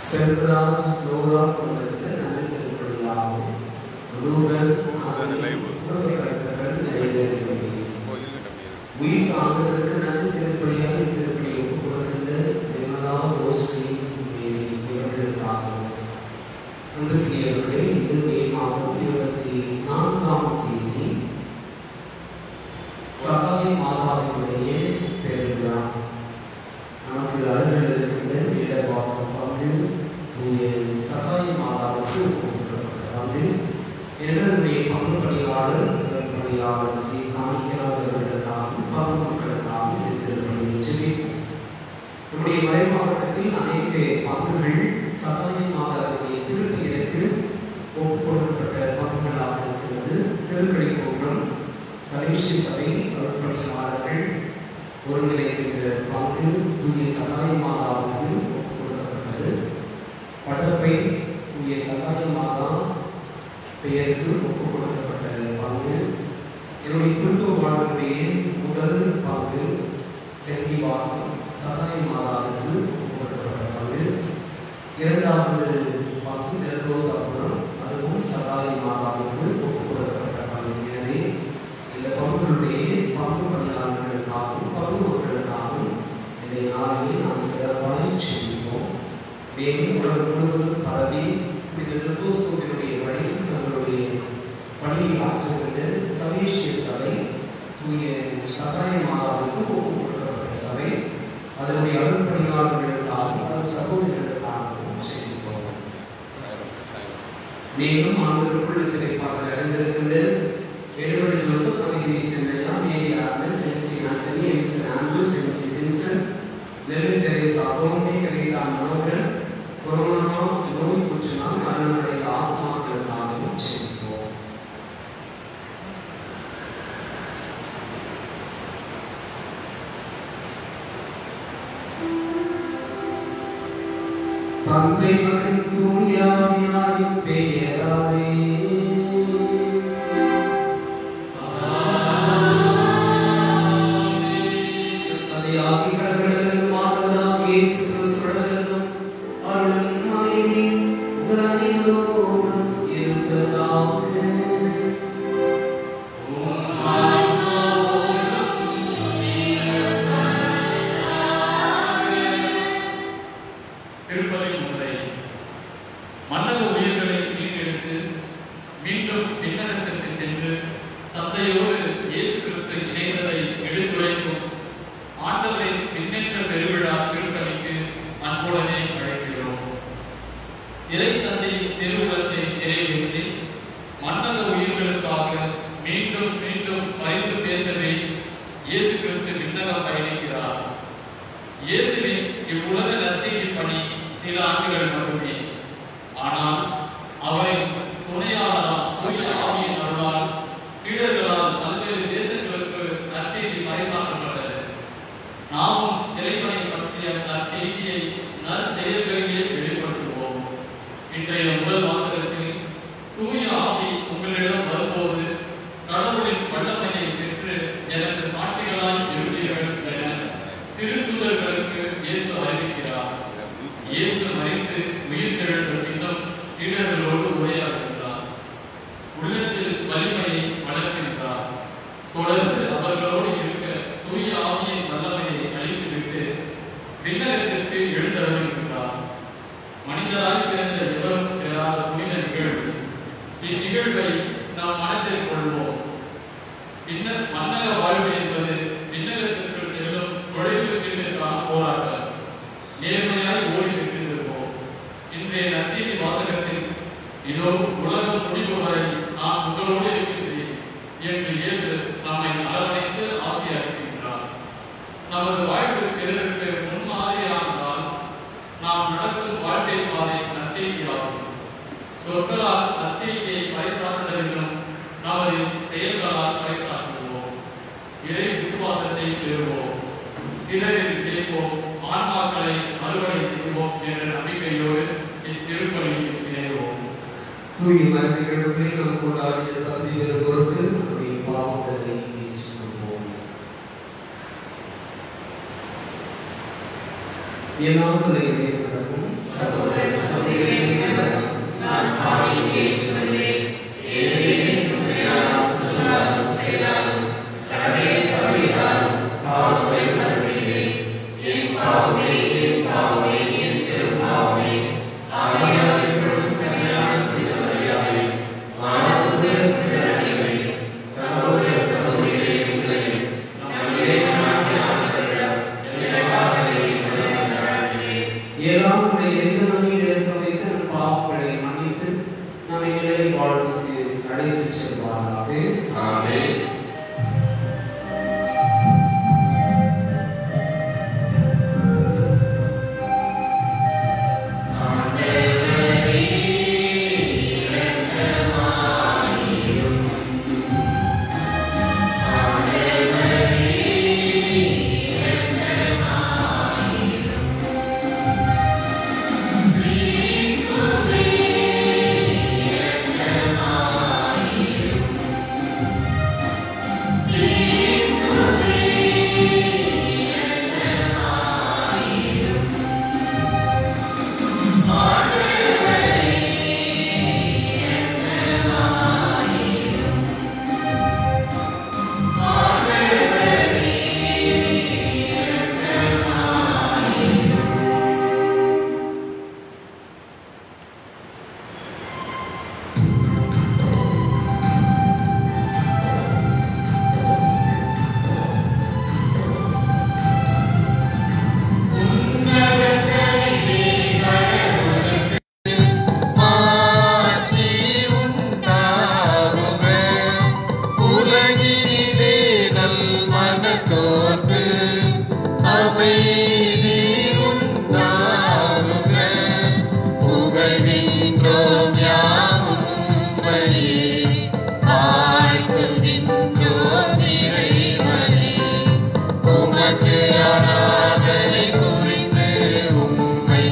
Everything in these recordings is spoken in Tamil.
செல்வராஜ் ஃப்ளோரா போன்றதுக்கு நன்றி திருப்படியாகும் ரூபன் கருத்தர்கள் நிறைவேறவில்லை உயிர் காண்பதற்கு நன்றி திருப்படியாக திருப்படியை கொடுக்கின்ற நிர்மலா ரோசி மேரி இவர்களுக்காகவும் இன்றைக்கு அவர்களே இன்று மே மாதம் இருபத்தி நான்காம் தேதி சகாய மாதாவினுடைய பெருவிழா நமக்கு அருகில் இருக்கின்ற இடவாக்கம் பங்கு தூய சகாய மாதாவுக்கு ஒப்புக்கொள்ளப்பட்ட பங்கு என்னுடைய பங்கு பணியாளர் இவர் பணியாளர் ஜி காணிக்கிறார் அவர்களுக்காகவும் பங்கு மக்களுக்காகவும் இந்த திருப்பணியை ஜெபிப்போம் நம்முடைய மறை மாவட்டத்தில் அனைத்து பங்குகள் சகாய மாதாவுடைய திருப்பெயருக்கு ஒப்புக் கொடுக்கப்பட்ட பங்குகளாக இருக்கிறது திருப்பணி கோபுரம் சர்வீசி சபை அருட்பணியாளர்கள் ஒருங்கிணைக்கின்ற பங்கு தூய சகாய மாதாவுக்கு ஒப்புக் கொடுக்கப்பட்டது படப்பை தூய சகாய மாதா பெயருக்கு ஒப்புக் கொடுக்கப்பட்ட பங்கு என்னுடைய கிறிஸ்துவ வாழ்வுடைய முதல் பங்கு செந்திவாக்கம் சகாய மாதாவுக்கு ஒப்புக் கொடுக்கப்பட்ட பங்கு இரண்டாவது பங்கு நெல்ரோசாபுரம் அதுவும் சகாய மாதாவுக்கு ஒப்புக் கொடுக்கப்பட்ட பங்கு எனவே இந்த பங்குகளுடைய பங்கு பணியாளர்களுக்காகவும் பங்கு மக்களுக்காகவும் இந்த நாளிலே நாம் சிறப்பாக செய்வோம் மேலும் உலகம் முழுவதும் பரவி இந்த திருப்போஸ்கோவினுடைய வழியில் தங்களுடைய பணியை ஆற்றுகின்ற சமேஷிய சபை தூய சகாய மாதாவுக்கு ஒப்புக் கொடுக்கப்பட்ட சபை அதனுடைய அருள் பணியாளர்களுக்காகவும் அருள் சகோதரர்களுக்காகவும் செய்வோம் மேலும் ஆண்டுகளுக்குள் திரைப்பாக அறிந்திருக்கின்ற Edward Joseph Amiri Chandaya, Mary Agnes, M.C. Anthony, M.C. Andrews, M.C. Vincent, Lily Teresa Adonde, Karita Manogan, corona நோய் தொற்றினால் மரணடைய ஆத்மாக்களுக்காகவும் செல்வோம் தந்தை மகன் தூயாவினாரின் பெயராலே கதையாகி கடவுளது மாணவராக இயேசு கிறிஸ்துவிடம் அருளும் அமைதியும் உங்கள் அனைவரோடும் இருப்பதாக திருப்பதி முறை மன்னக உயிர்களை மீட்டெடுத்து மீண்டும் விண்ணகத்திற்கு சென்று தந்தையோடு இயேசு கிறிஸ்து இணைந்ததை எடுத்துரைக்கும் ஆண்டவரின் விண்ணேற்ற பெருவிழா திருப்பணிக்கு அன்புடனே அழைக்கிறோம் இறை தந்தையின் திருவுளத்தை நிறைவேற்றி மன்னக உயிர்களுக்காக மீண்டும் மீண்டும் பரிந்து பேசவே இயேசு கிறிஸ்து விண்ணகம் பயணிக்கிறார் இயேசுவின் இவ்வுலக நற்செய்தி பணி சில ஆண்டுகள் மட்டுமே ஆனால் அவரின் துணையாளரால் தூய ஆவியின் அருளால் சீடர்களால் பல்வேறு தேசங்களுக்கு நற்செய்தி பறைசாற்றப்பட்டது நாமும் இறைவனை பற்றிய நற்செய்தியை நற்செயல்களிலே வெளிப்படுத்துவோம் இன்றைய முதல் வாசகத்தில் தூய ஆவி உங்களிடம் வரும்போது கடவுளின் வல்லமையை பெற்று எனக்கு சாட்சிகளாய் இருப்பீர்கள் என திருத்துதர்களுக்கு இயேசு அறிவிக்கிறார் இயேசு மறித்து உயிர் தெழுந்த பின்னும் சீடர்களோடு உரையாடுகின்றார் உள்ளத்தில் வலிமையை வளர்க்கின்றார் தொடர்ந்து அவர்களோடு இருக்க தூய ஆவியின் வல்லமையை அழித்துவிட்டு விண்ணகத்திற்கு எழுந்தருளுகின்றார் மனிதராய் பிறந்த எவரும் பெறாத புனித நிகழ்வு இந்நிகழ்வை நாம் மனதில் கொள்வோம் பின்னர் மன்னக வாழ்வு என்பது விண்ணகத்திற்குள் செல்லும் நுழைவு சீட்டிற்கான போராட்டம் நேர்மையாய் ஓடி பெற்றிருப்போம் இன்றைய நற்செய்தி வாசகத்தில் இதோ உலகம் முடிவு வரை நான் உங்களோடு இருக்கின்றேன் என்று இயேசு நம்மை அரவணைத்து ஆசையாக்குகின்றார் நமது வாழ்வு பிறருக்கு முன்மாதிரியானால் நாம் நடக்கும் வாழ்க்கை பாதை நற்செய்தியாகும் சொற்களால் நற்செய்தியை பறைசாற்றுவதிலும் நமது செயல்களால் பறைசாற்றுவோம் இறை விசுவாசத்தை பெறுவோம் பிறரில் கேட்போம் ஆன்மாக்களை மறுவடை செய்வோம் என்ற நம்பிக்கையோடு இத்திருப்பலியில் இணைவோம் தூய மரணிகளுமே நம் கொண்டாடிய தந்தை பெறும் பொருட்டு நம்முடைய பாவங்களை ஏற்றுக்கொள்வோம் எல்லாம் இறைவனிடமும் சகோதர எந்த நன்மையில் இருக்க வைத்து நம் பாவங்களை மன்னித்து நம்மை நிலை வாழ்வுக்கு அழைத்து செல்வாராக ஆமென் மாற்றி உண்டாகுக உலகினிலே நல் மனத்தோர்க்கு அமைதி உண்டாகுக புகழ்கின்றோம் யாம் உம்மையே வாழ்த்துகின்றோம் இறைவனே உமக்கு ஆராதனை புரிந்து உம்மை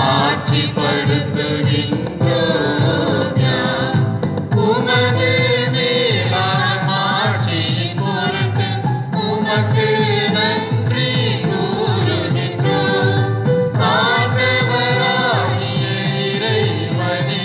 ஆட்சிப்படுத்துகின்றோம் யாம். உமது மேலான ஆட்சியின் பொருட்டு உமக்கு நன்றி கூறுகின்றோம். ஆண்டவராகிய இறைவனே,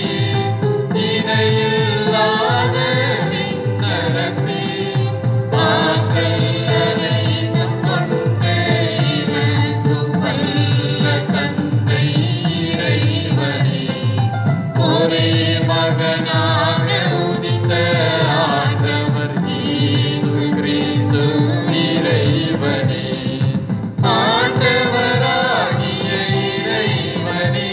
இணையில்லாத விண்ணரசே, ஆற்றல் அனைத்தும் கொண்டு இறங்கும் வல்ல தந்தை இறைவனே, ஒரே மகனாக உதித்த ஆண்டவர் இயேசு கிறிஸ்து இறைவனே ஆண்டவராகிய இறைவனே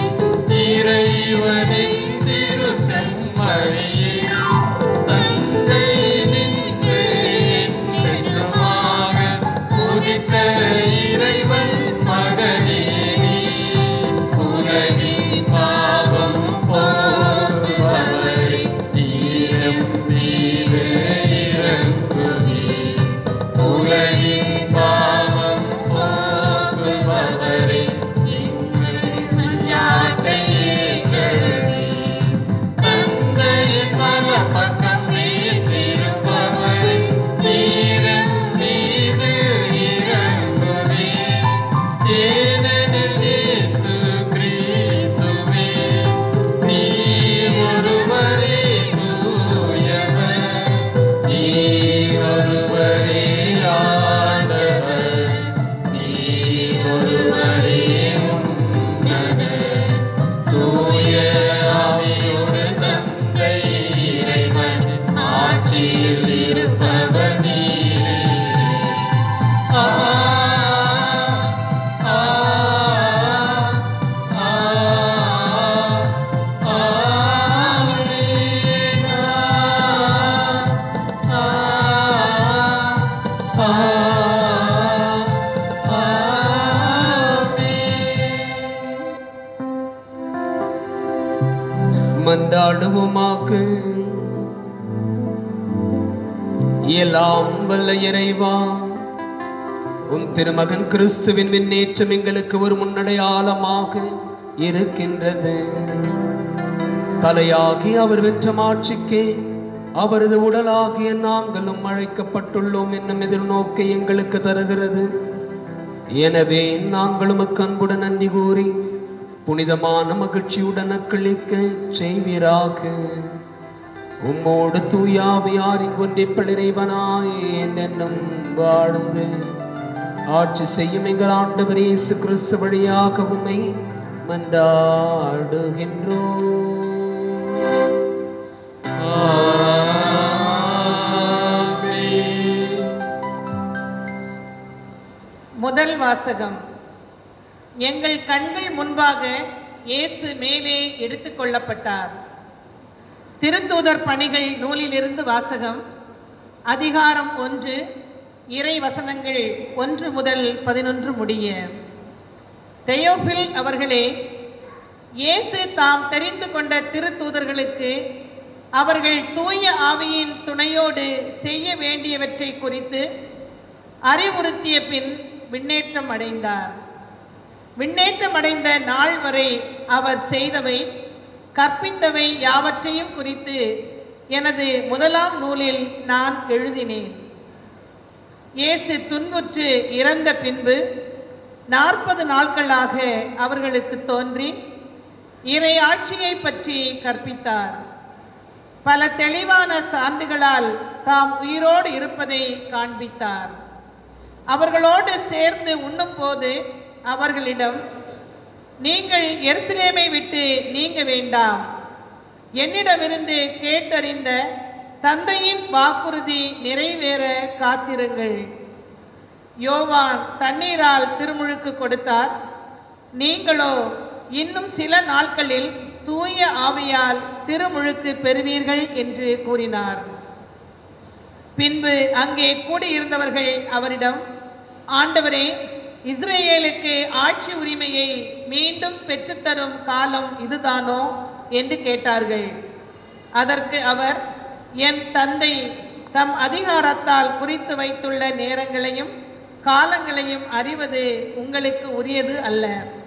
இறைவனின் திரு செம்மறியே தந்தை நின்று என்றென்றுமாக உதித்த இறைவன் மகனே நீ உலகின் பாவம் போக்குபவரை நீரம் மீது இறங்குவே உலகின் பாவம் போக்குபவரை எங்கள் மஞ்சாட்டை ஏற்றருளி. தந்தையின் வலப்பக்கம் வீற்றிருப்பவரை நீரம் மீது இறங்குவே ஏனெனில் இயேசு கிறிஸ்துவே, நீர் ஒருவரே தூயவர், நீர் ஒருவரே ஆண்டவர், நீர் ஒருவரே உன்னதர். தூய ஆவியோடு தந்தை இறைவன் ஆட்சியில் இருப்பவர் நீரே ஆ ஆ ஆ ஆமென் ஆ ஆ ஆமென் மன்றாடுவோமாக எல்லாம் வல்ல இறைவா உன் திருமகன் கிறிஸ்துவின் முன்னேற்றம் எங்களுக்கு ஒரு முன்னடையாளமாக இருக்கின்றது தலையாகி அவர் வெற்ற மாட்சிக்கே அவரது உடலாகிய நாங்களும் அழைக்கப்பட்டுள்ளோம் என்னும் எதிர்நோக்கை எங்களுக்கு தருகிறது எனவே நாங்கள் உமக்கு அன்புடன் நன்றி கூறி புனிதமான மகிழ்ச்சியுடன் அக்களிக்க செய்வீராக உம்மோடு தூயாவியாரின் ஒன்றிப்பள் இறைவனாய் என்னும் வாழ்ந்து ஆட்சி செய்யும் எங்கள் ஆண்டவர் இயேசு கிறிஸ்து வழியாக உம்மை மன்றாடுகின்றோம் ஆமென் முதல் வாசகம் எங்கள் கண்கள் முன்பாக இயேசு மேலே எடுத்துக் கொள்ளப்பட்டார் திருத்தூதர் பணிகள் நூலிலிருந்து வாசகம் அதிகாரம் ஒன்று இறை வசனங்கள் ஒன்று முதல் பதினொன்று முடிய தெயோபில் அவர்களே இயேசு தாம் தெரிந்து கொண்ட திருத்தூதர்களுக்கு அவர்கள் தூய ஆவியின் துணையோடு செய்ய வேண்டியவற்றை குறித்து அறிவுறுத்திய பின் விண்ணேற்றம் அடைந்தார் விண்ணேற்றம் அடைந்த நாள் வரை அவர் செய்தவை கற்பித்தவை யாவற்றையும் குறித்து எனது முதலாம் நூலில் நான் எழுதினேன் இயேசு துன்புற்று இறந்த பின்பு நாற்பது நாட்களாக அவர்களுக்கு தோன்றி இறை ஆட்சியை பற்றி கற்பித்தார் பல தெளிவான சான்றுகளால் தாம் உயிரோடு இருப்பதை காண்பித்தார் அவர்களோடு சேர்ந்து உண்ணும்போது அவர்களிடம் நீங்கள் எருசலேமை விட்டு நீங்க வேண்டாம் என்னிடமிருந்து கேட்டறிந்த தந்தையின் வாக்குறுதி நிறைவேற காத்திருங்கள் யோவான் தண்ணீரால் திருமுழுக்கு கொடுத்தார் நீங்களோ இன்னும் சில நாட்களில் தூய ஆவியால் திருமுழுக்கு பெறுவீர்கள் என்று கூறினார் பின்பு அங்கே கூடியிருந்தவர்கள் அவரிடம் ஆண்டவரே இஸ்ரேலுக்கு ஆட்சி உரிமையை மீண்டும் பெற்றுத்தரும் காலம் இதுதானோ என்று கேட்டார்கள் அதற்கு அவர் என் தந்தை தம் அதிகாரத்தால் குறித்து வைத்துள்ள நேரங்களையும் காலங்களையும் அறிவது உங்களுக்கு உரியது அல்ல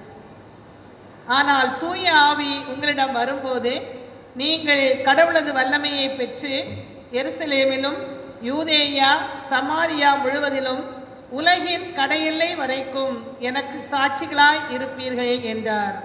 ஆனால் தூய ஆவி உங்களிடம் வரும்போது நீங்கள் கடவுளது வல்லமையை பெற்று எருசலேமிலும் யூதேயா சமாரியா முழுவதிலும் உலகின் கடையெல்லை வரைக்கும் எனக்கு சாட்சிகளாய் இருப்பீர்கள் என்றார்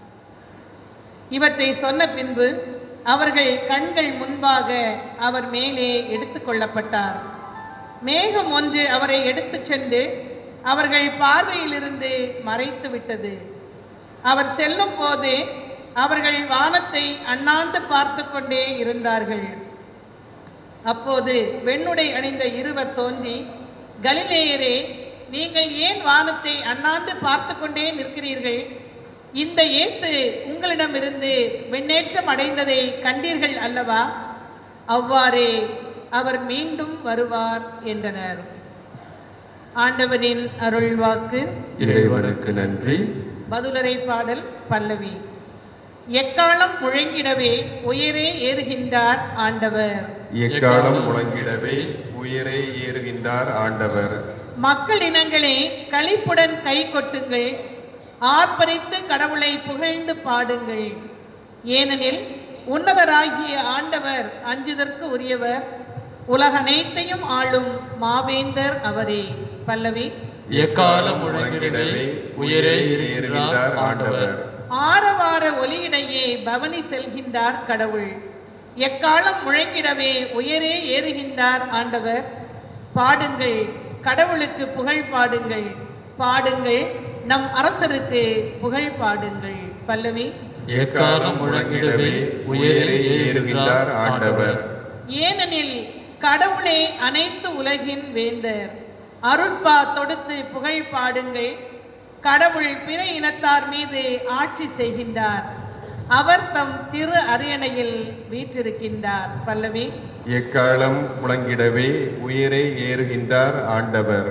இவற்றை சொன்ன பின்பு அவர்கள் கண்கள் முன்பாக அவர் மேலே எடுத்துக் கொள்ளப்பட்டார் மேகம் ஒன்று அவரை எடுத்துச் சென்று அவர்கள் பார்வையிலிருந்து மறைத்து விட்டது அவர் செல்லும் போது அவர்கள் வானத்தை அண்ணாந்து பார்த்து கொண்டே இருந்தார்கள் அப்போது வெண்ணுடை அணிந்த இருவர் தோன்றி கலிலேயரே நீங்கள் ஏன் வானத்தை அண்ணாந்து பார்த்து கொண்டே நிற்கிறீர்கள் இந்த இயேசு உங்களிடமிருந்து விண்ணேற்றம் அடைந்ததை கண்டீர்கள் அல்லவா அவ்வாறே அவர் மீண்டும் வருவார் என்றனர் ஆண்டவரின் அருள்வாக்கு இறைவனுக்கு நன்றி பதிலுரை பாடல் பல்லவி எக்காலம் முழங்கிடவே உயரே ஏறுகின்றார் ஆண்டவர் எக்காலம் முழங்கிடவே உயரே ஏறுகின்றார் ஆண்டவர் மக்கள் இனங்களே களிப்புடன் கை கொட்டுங்கள் ஆர்ப்பரித்து கடவுளை புகழ்ந்து பாடுங்கள் ஏனெனில் உன்னதராகிய ஆண்டவர் அஞ்சுதற்கு உரியவர் உலகனைத்தையும் ஆளும் மாவேந்தர் அவரே பல்லவி எக்காலம் முழங்கிடவே உயரே ஏறுகின்றார் ஆண்டவர் ஆரவார ஒலியிடையே பவனி செல்கின்றார் கடவுள் எக்காலம் முழங்கிடவே உயரே ஏறுகின்றார் ஆண்டவர் பாடுங்கள் கடவுளுக்கு புகழ் பாடுங்கள் பாடுங்கள் நம் அரசருக்கு புகழ் பாடுங்கள் பல்லவி எக்காலம் முழங்கிடவே உயரே ஏறுகின்றார் ஆண்டவர் ஏனெனில் கடவுளே அனைத்து உலகின் வேந்தர் அருட்பா தொடுத்து புகழ் பாடுங்கள் கடவுள் பிற இனத்தார் மீது ஆட்சி செய்கின்றார் அவர் தம் திரு அரியணையில் வீற்றிருக்கின்றார் பல்லவி எக்காலம் முழங்கிடவே உயரே ஏறுகின்றார் ஆண்டவர்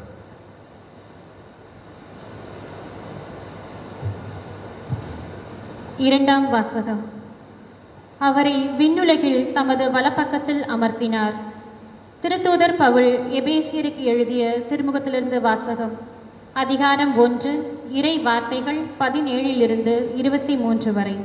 இரண்டாம் வாசகம் அவரை விண்ணுலகில் தமது வலப்பக்கத்தில் அமர்த்தினார் திருத்தூதர் பவுல் எபேசியருக்கு எழுதிய திருமுகத்திலிருந்து வாசகம் அதிகாரம் ஒன்று இறை வார்த்தைகள் பதினேழிலிருந்து இருபத்தி மூன்று வரை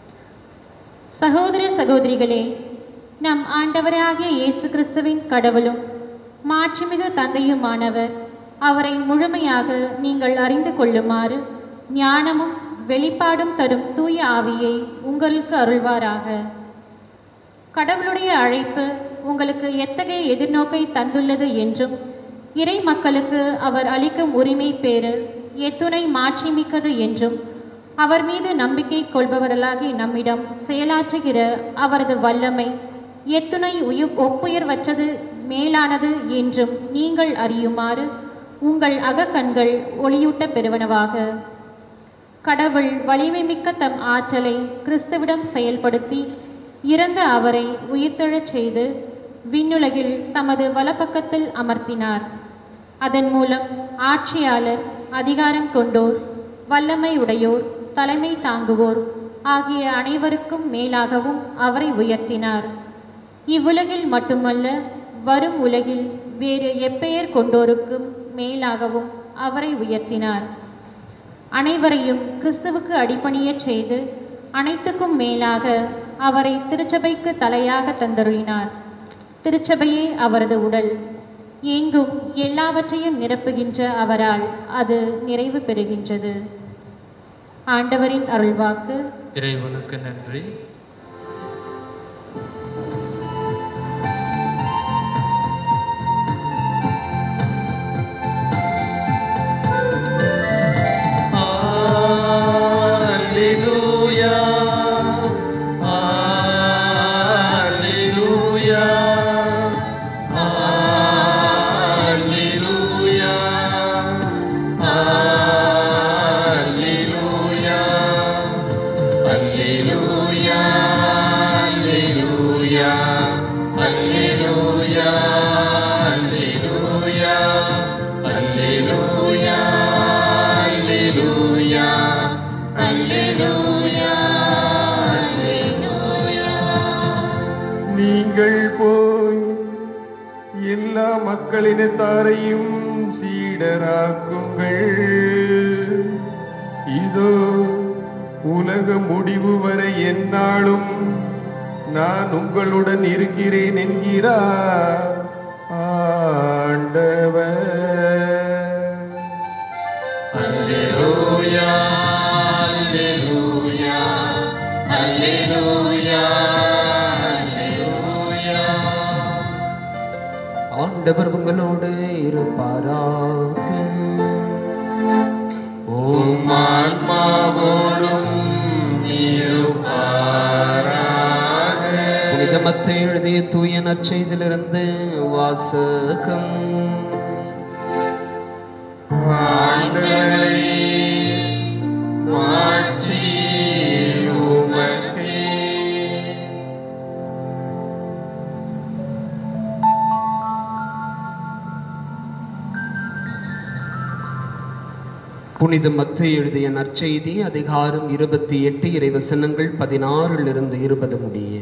சகோதர சகோதரிகளே நம் ஆண்டவராகிய இயேசு கிறிஸ்துவின் கடவுளும் மாட்சிமிகு தந்தையுமானவர் அவரை முழுமையாக நீங்கள் அறிந்து கொள்ளுமாறு ஞானமும் வெளிப்பாடும் தரும் தூய ஆவியை உங்களுக்கு அருள்வாராக கடவுளுடைய அழைப்பு உங்களுக்கு எத்தகைய எதிர்நோக்கை தந்துள்ளது என்றும் இறை மக்களுக்கு அவர் அளிக்கும் உரிமை பேறு எத்துணை மாட்சிமிக்கது என்றும் அவர் மீது நம்பிக்கை கொள்பவர்களாகி நம்மிடம் செயலாற்றுகிற அவரது வல்லமை எத்துணை உயு ஒப்புயர்வற்றது மேலானது என்றும் நீங்கள் அறியுமாறு உங்கள் அகக்கண்கள் ஒளியூட்ட பெறுவனவாக கடவுள் வலிமைமிக்க தம் ஆற்றலை கிறிஸ்துவிடம் செயல்படுத்தி இறந்த அவரை உயிர்த்தெழச் செய்து விண்ணுலகில் தமது வலப்பக்கத்தில் அமர்த்தினார் அதன் மூலம் ஆட்சியாளர் அதிகாரம் கொண்டோர் வல்லமை உடையோர் தலைமை தாங்குவோர் ஆகிய அனைவருக்கும் மேலாகவும் அவரை உயர்த்தினார் இவ்வுலகில் மட்டுமல்ல வரும் உலகில் வேறு எப்பெயர் கொண்டோருக்கும் மேலாகவும் அவரை உயர்த்தினார் அனைவரையும் கிறிஸ்துவுக்கு அடிபணியச் செய்து அனைத்துக்கும் மேலாக அவரை திருச்சபைக்கு தலையாக தந்தருளினார் திருச்சபையே அவரது உடல் எங்கும் எல்லாவற்றையும் நிரப்புகின்ற அவரால் அது நிறைவு பெறுகின்றது ஆண்டவரின் அருள்வாக்கு இறைவனுக்கு நன்றி Alleluia. Alleluia. Alleluia. Alleluia. Alleluia. Alleluia. Alleluia. Alleluia. Alleluia. Alleluia. Alleluia. Alleluia. நீங்கள் போய் எல்லா மக்களினத்தாரையும் சீடராக்குங்கள் இதோ உலக முடிவு வரை எந்நாளும் நான் உங்களுடன் இருக்கிறேன் என்கிறார் ஆண்டவர் Alleluia, Alleluia, Alleluia, Alleluia. ஆண்டவர் உங்களோடு இருப்பாராக உம் ஆன்மாவோடும் இருப்பாராக. புனிதமத்தை எழுதிய தூய நற்செய்திலிருந்து வாசகம் ஆண்டவரே, மாட்சி உமக்கே. புனித மத்தை எழுதிய நற்செய்தி அதிகாரம் இருபத்தி எட்டு இறைவசனங்கள் பதினாறிலிருந்து இருபது முடிய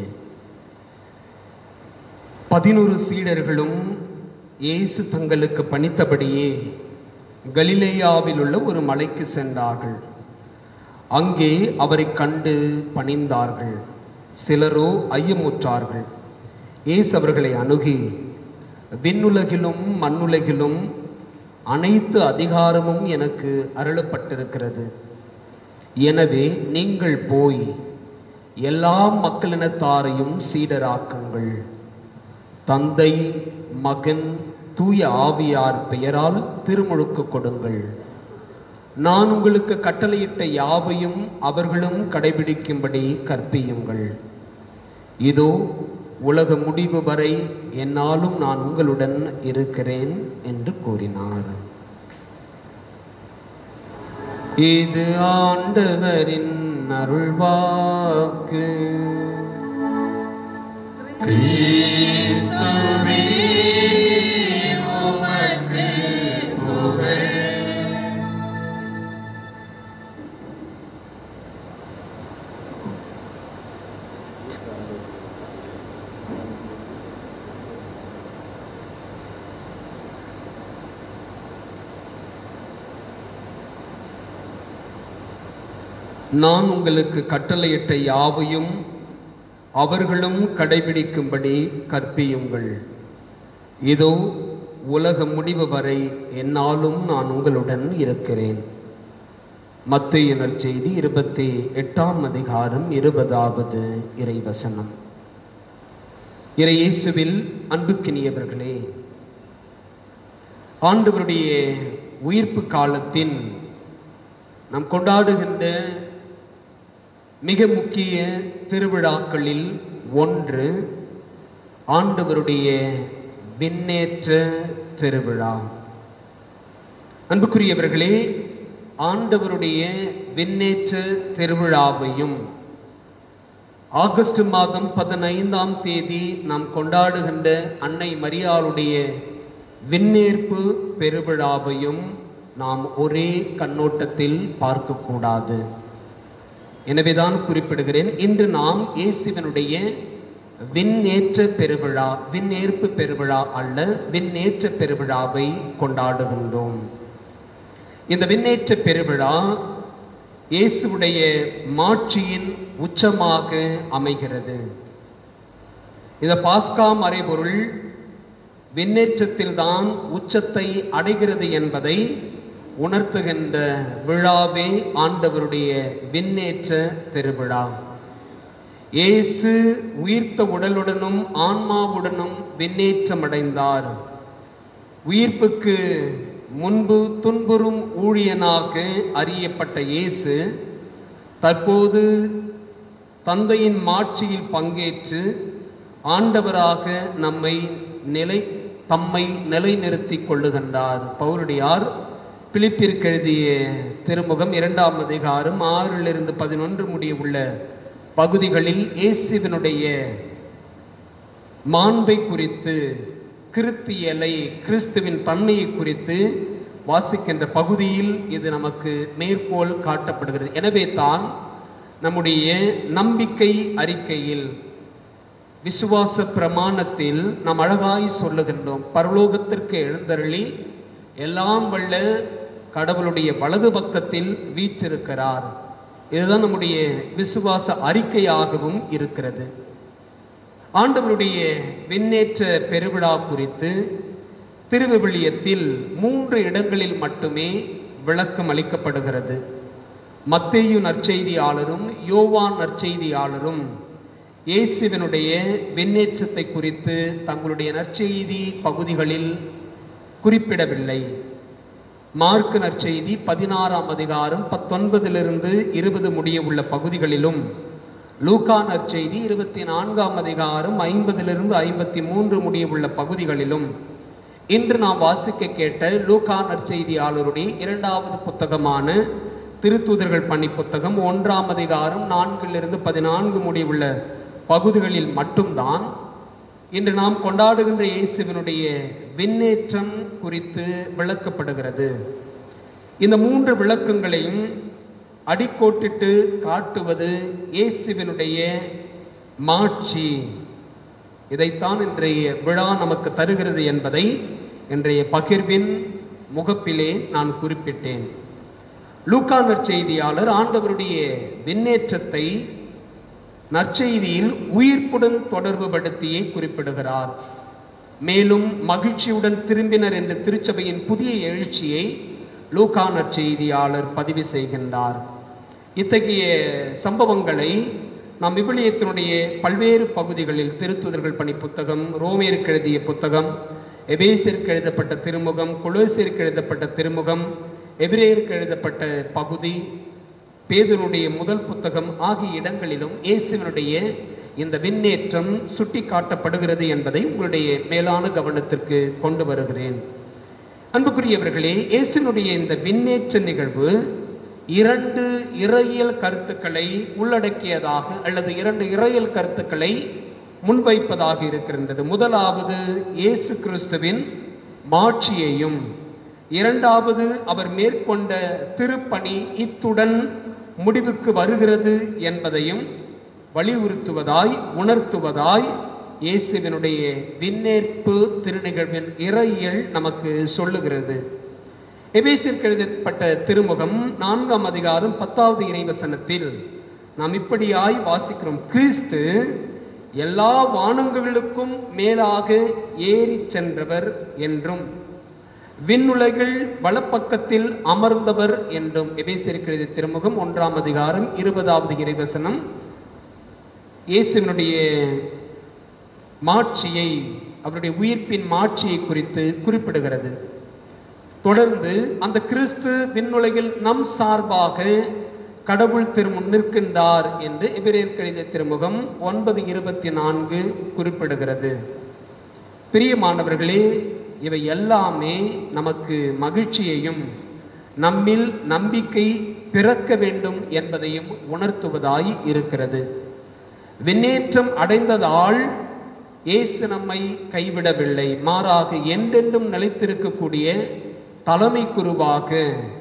பதினொரு சீடர்களும் இயேசு தங்களுக்கு பணித்தபடியே கலிலேயாவில் உள்ள ஒரு மலைக்கு சென்றார்கள் அங்கே அவரை கண்டு பணிந்தார்கள் சிலரோ ஐயமுற்றார்கள் இயேசு அவர்களை அணுகி விண்ணுலகிலும் மண்ணுலகிலும் அனைத்து அதிகாரமும் எனக்கு அருளப்பட்டிருக்கிறது எனவே நீங்கள் போய் எல்லா மக்களினத்தாரையும் சீடராக்குங்கள் தந்தை மகன் தூய ஆவியார் பெயரால் திருமுழுக்கு கொடுங்கள் நான் உங்களுக்கு கட்டளையிட்ட யாவையும் அவர்களும் கடைபிடிக்கும்படி கற்பியுங்கள் இதோ உலக முடிவு வரை என்னாலும் நான் உங்களுடன் இருக்கிறேன் என்று கூறினார் இது ஆண்டவரின் அருள்வாக்கு கிறிஸ்துவே, உமக்கு புகழ். நான் உங்களுக்கு கட்டளையிட்ட யாவையும் அவர்களும் கடைபிடிக்கும்படி கற்பியுங்கள் இதோ உலக முடிவு வரை என்னாலும் நான் உங்களுடன் இருக்கிறேன் மத்திய நற்செய்தி இருபத்தி எட்டாம் அதிகாரம் இருபதாவது இறைவசனம் இறையேசுவில் அன்புக்கினியவர்களே ஆண்டவருடைய உயிர்ப்பு காலத்தின் நாம் கொண்டாடுகின்ற மிக முக்கிய திருவிழாக்களில் ஒன்று ஆண்டவருடைய விண்ணேற்ற திருவிழா அன்புக்குரியவர்களே ஆண்டவருடைய விண்ணேற்ற திருவிழாவையும் ஆகஸ்ட் மாதம் பதினைந்தாம் தேதி நாம் கொண்டாடுகின்ற அன்னை மரியாளுடைய விண்ணேற்பு பெருவிழாவையும் நாம் ஒரே கண்ணோட்டத்தில் பார்க்கக்கூடாது எனவேதான் குறிப்பிடுகிறேன் இன்று நாம் இயேசுவினுடைய விண்ணேற்ற பெருவிழா விண்ணேற்பு பெருவிழா அல்ல விண்ணேற்ற பெருவிழாவை கொண்டாடுகின்றோம் இந்த விண்ணேற்ற பெருவிழா இயேசுவுடைய மாட்சியின் உச்சமாக அமைகிறது இந்த பாஸ்கா மறைபொருள் விண்ணேற்றத்தில்தான் உச்சத்தை அடைகிறது என்பதை உணர்த்துகின்ற விழாவே ஆண்டவருடைய விண்ணேற்ற திருவிழா இயேசு உயிர்த்த உடலுடனும் ஆன்மாவுடனும் விண்ணேற்றம் அடைந்தார் உயிர்ப்புக்கு முன்பு துன்புறும் ஊழியனாக அறியப்பட்ட இயேசு தற்போது தந்தையின் மாட்சியில் பங்கேற்று ஆண்டவராக நம்மை நிலை தம்மை நிலைநிறுத்திக் கொள்ளுகின்றார் பவுலடியார் பிலிப்பிற்கு எழுதிய திருமுகம் இரண்டாம் அதிகாரம் ஆறிலிருந்து பதினொன்று முடிய உள்ள பகுதிகளில் இயேசுவினுடைய மாண்பை குறித்து கிறிஸ்தியலை கிறிஸ்துவின் தன்மையை குறித்து வாசிக்கின்ற பகுதியில் இது நமக்கு மேற்கோள் காட்டப்படுகிறது எனவே தான் நம்முடைய நம்பிக்கை அறிக்கையில் விசுவாச பிரமாணத்தில் நாம் அழகாய் சொல்லுகின்றோம் பரலோகத்திற்கு எழுந்தருளி எல்லாம் வல்ல கடவுளுடைய வலது பக்கத்தில் வீற்றிருக்கிறார் இதுதான் நம்முடைய விசுவாச அறிக்கையாகவும் இருக்கிறது ஆண்டவருடைய விண்ணேற்ற பெருவிழா குறித்து திருவிவிலியத்தில் மூன்று இடங்களில் மட்டுமே விளக்கம் அளிக்கப்படுகிறது மத்தேயு நற்செய்தியாளரும் யோவான் நற்செய்தியாளரும் இயேசுவினுடைய விண்ணேற்றத்தை குறித்து தங்களுடைய நற்செய்தி பகுதிகளில் குறிப்பிடவில்லை மார்க்கு நற்செய்தி பதினாறாம் அதிகாரம் பத்தொன்பதிலிருந்து இருபது முடிய உள்ள பகுதிகளிலும் லூகா நற்செய்தி இருபத்தி நான்காம் அதிகாரம் ஐம்பதிலிருந்து ஐம்பத்தி மூன்று முடிய உள்ள பகுதிகளிலும் இன்று நாம் வாசிக்க கேட்ட லூகா நற்செய்தியாளருடைய இரண்டாவது புத்தகமான திருத்தூதர்கள் பணி புத்தகம் ஒன்றாம் அதிகாரம் நான்கிலிருந்து பதினான்கு முடிவுள்ள பகுதிகளில் மட்டும்தான் இன்று நாம் கொண்டாடுகின்ற இயேசுவினுடைய விண்ணேற்றம் குறித்து விளக்கப்படுகிறது இந்த மூன்று விளக்கங்களையும் அடிக்கோட்டிட்டு காட்டுவது இயேசுவினுடைய மாட்சி இதைத்தான் இன்றைய விழா நமக்கு தருகிறது என்பதை இன்றைய பகிர்வின் முகப்பிலே நான் குறிப்பிட்டேன் லூக்கா நற்செய்தியாளர் ஆண்டவருடைய விண்ணேற்றத்தை நற்செய்தியில் உயிர்ப்புடன் தொடர்பு படுத்தியே குறிப்பிடுகிறார் மேலும் மகிழ்ச்சியுடன் திரும்பினர் என்ற திருச்சபையின் புதிய எழுச்சியை லூக்கா நற்செய்தியாளர் பதிவு செய்கின்றார் இத்தகைய சம்பவங்களை நாம் விபிலியத்தினுடைய பல்வேறு பகுதிகளில் திருத்துதர்கள் பணி புத்தகம் ரோமியருக்கு எழுதிய புத்தகம் எபேசிற்கு எழுதப்பட்ட திருமுகம் குலோசிற்கு எழுதப்பட்ட திருமுகம் எபிரேயருக்கு எழுதப்பட்ட பகுதி பேதனுடைய முதல் புத்தகம் ஆகிய இடங்களிலும் இயேசுவினுடைய இந்த விண்ணேற்றம் சுட்டி காட்டப்படுகிறது என்பதை உங்களுடைய மேலான கவனத்திற்கு கொண்டு வருகிறேன் அன்புக்குரியவர்களே இயேசுனுடைய இந்த விண்ணேற்ற நிகழ்வு இரண்டு இறையியல் கருத்துக்களை உள்ளடக்கியதாக அல்லது இரண்டு இறையியல் கருத்துக்களை முன்வைப்பதாக இருக்கின்றது முதலாவது இயேசு கிறிஸ்துவின் மாட்சியையும் இரண்டாவது அவர் மேற்கொண்ட திருப்பணி இத்துடன் முடிவுக்கு வருகிறது என்பதையும் வலியுறுத்துவதாய் உணர்த்துவதாய் இயேசுவினுடைய விண்ணேற்பு திருநிகழ்வின் இறையியல் நமக்கு சொல்லுகிறது எபேசிற்கு எழுதப்பட்ட திருமுகம் நான்காம் அதிகாரம் பத்தாவது இறைவசனத்தில் நாம் இப்படியாய் வாசிக்கிறோம் கிறிஸ்து எல்லா வானங்களுக்கும் மேலாக ஏறிச் சென்றவர் என்றும் விண்ணுலகில் வலப்பக்கத்தில் அமர்ந்தவர் என்றும் எபேசிற்கு எழுதிய திருமுகம் ஒன்றாம் அதிகாரம் இருபதாவது இறைவசனம் இயேசுவினுடைய மாட்சியை அவருடைய உயிர்ப்பின் மாட்சியை குறித்து குறிப்பிடுகிறது தொடர்ந்து அந்த கிறிஸ்து விண்ணுலகில் நம் சார்பாக கடவுள் திருமுன் நிற்கின்றார் என்று எபிரேயர் கழித திருமுகம் ஒன்பது இருபத்தி நான்கு குறிப்பிடுகிறது பிரியமானவர்களே இவை எல்லாமே நமக்கு மகிழ்ச்சியையும் நம்மில் நம்பிக்கை பிறக்க வேண்டும் என்பதையும் உணர்த்துவதாய் இருக்கிறது விண்ணேற்றம் அடைந்ததால் இயேசு நம்மை கைவிடவில்லை மாறாக என்றென்றும் நிலைத்திருக்கக்கூடிய தலைமை குருவாக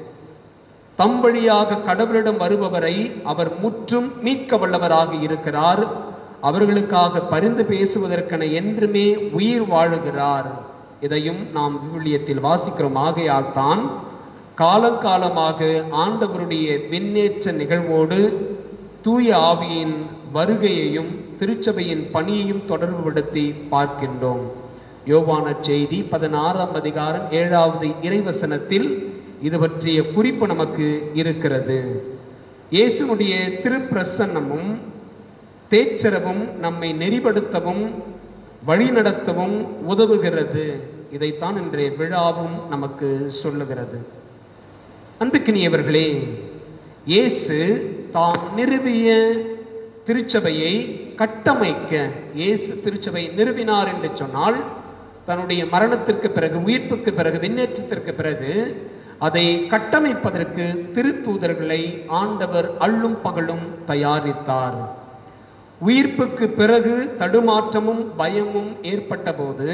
தம் வழியாக கடவுளிடம் வருபவரை அவர் முற்றும் மீட்க வல்லவராக இருக்கிறார் அவர்களுக்காக பரிந்து பேசுவதற்கென என்றுமே உயிர் வாழுகிறார் இதையும் நாம் விவிலியத்தில் வாசிக்கிறோம் ஆகையால் தான் காலங்காலமாக ஆண்டவருடைய விண்ணேற்ற நிகழ்வோடு தூய ஆவியின் வருகையையும் திருச்சபையின் பணியையும் தொடர்புபடுத்தி பார்க்கின்றோம் யோவான செய்தி பதினாறாம் அதிகாரம் ஏழாவது இறைவசனத்தில் இது பற்றிய குறிப்பு நமக்கு இருக்கிறது இயேசுனுடைய திருப்பிரசன்னமும் தேற்றரவும் நம்மை நெறிப்படுத்தவும் வழிநடத்தவும் உதவுகிறது இதைத்தான் இன்றைய விழாவும் நமக்கு சொல்லுகிறது அன்புக்கினியவர்களே இயேசு தாம் நிறுவிய திருச்சபையை கட்டமைக்க இயேசு திருச்சபை நிறுவினார் என்று சொன்னால் தன்னுடைய மரணத்திற்கு பிறகு உயிர்ப்புக்கு பிறகு விண்ணேற்றத்திற்கு பிறகு அதை கட்டமைப்பதற்கு திருத்தூதர்களை ஆண்டவர் அள்ளும் பகலும் தயாரித்தார் உயிர்ப்புக்கு பிறகு தடுமாற்றமும் பயமும் ஏற்பட்ட போது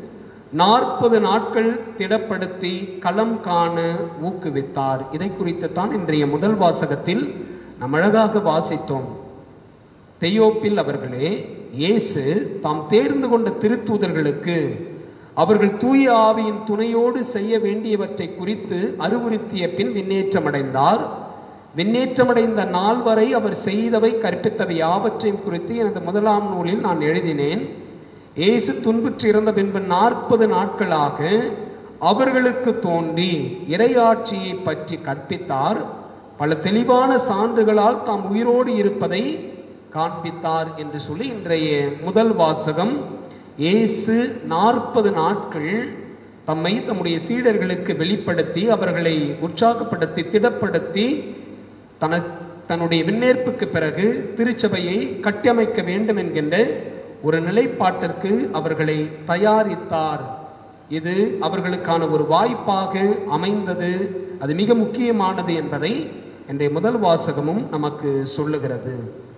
நாற்பது நாட்கள் திடப்படுத்தி களம் காண ஊக்குவித்தார் இதை குறித்து தான் இன்றைய முதல் வாசகத்தில் நாம் அழகாக வாசித்தோம் தெயோப்பில் அவர்களே இயேசு தாம் தேர்ந்து கொண்ட திருத்தூதர்களுக்கு அவர்கள் தூய ஆவியின் துணையோடு செய்ய வேண்டியவற்றை குறித்து அறிவுறுத்திய பின் விண்ணேற்றமடைந்தார் விண்ணேற்றமடைந்த நாள் வரை அவர் செய்தவை கற்பித்தவை யாவற்றையும் குறித்து எனது முதலாம் நூலில் நான் எழுதினேன் இயேசு துன்புற்று இறந்த பின்பு நாற்பது நாட்களாக அவர்களுக்கு தோன்றி இறையாட்சியை பற்றி கற்பித்தார் பல தெளிவான சான்றுகளால் தாம் உயிரோடு இருப்பதை காண்பித்தார் என்று சொல்லி இன்றைய முதல் வாசகம் இயேசு நாற்பது நாட்கள் தம்மை தம்முடைய சீடர்களுக்கு வெளிப்படுத்தி அவர்களை உற்சாகப்படுத்தி திடப்படுத்தி தன தன்னுடைய விண்ணேற்புக்கு பிறகு திருச்சபையை கட்டமைக்க வேண்டும் என்கின்ற ஒரு நிலைப்பாட்டிற்கு அவர்களை தயாரித்தார் இது அவர்களுக்கான ஒரு வாய்ப்பாக அமைந்தது அது மிக முக்கியமானது என்பதை இன்றைய முதல் வாசகமும் நமக்கு சொல்லுகிறது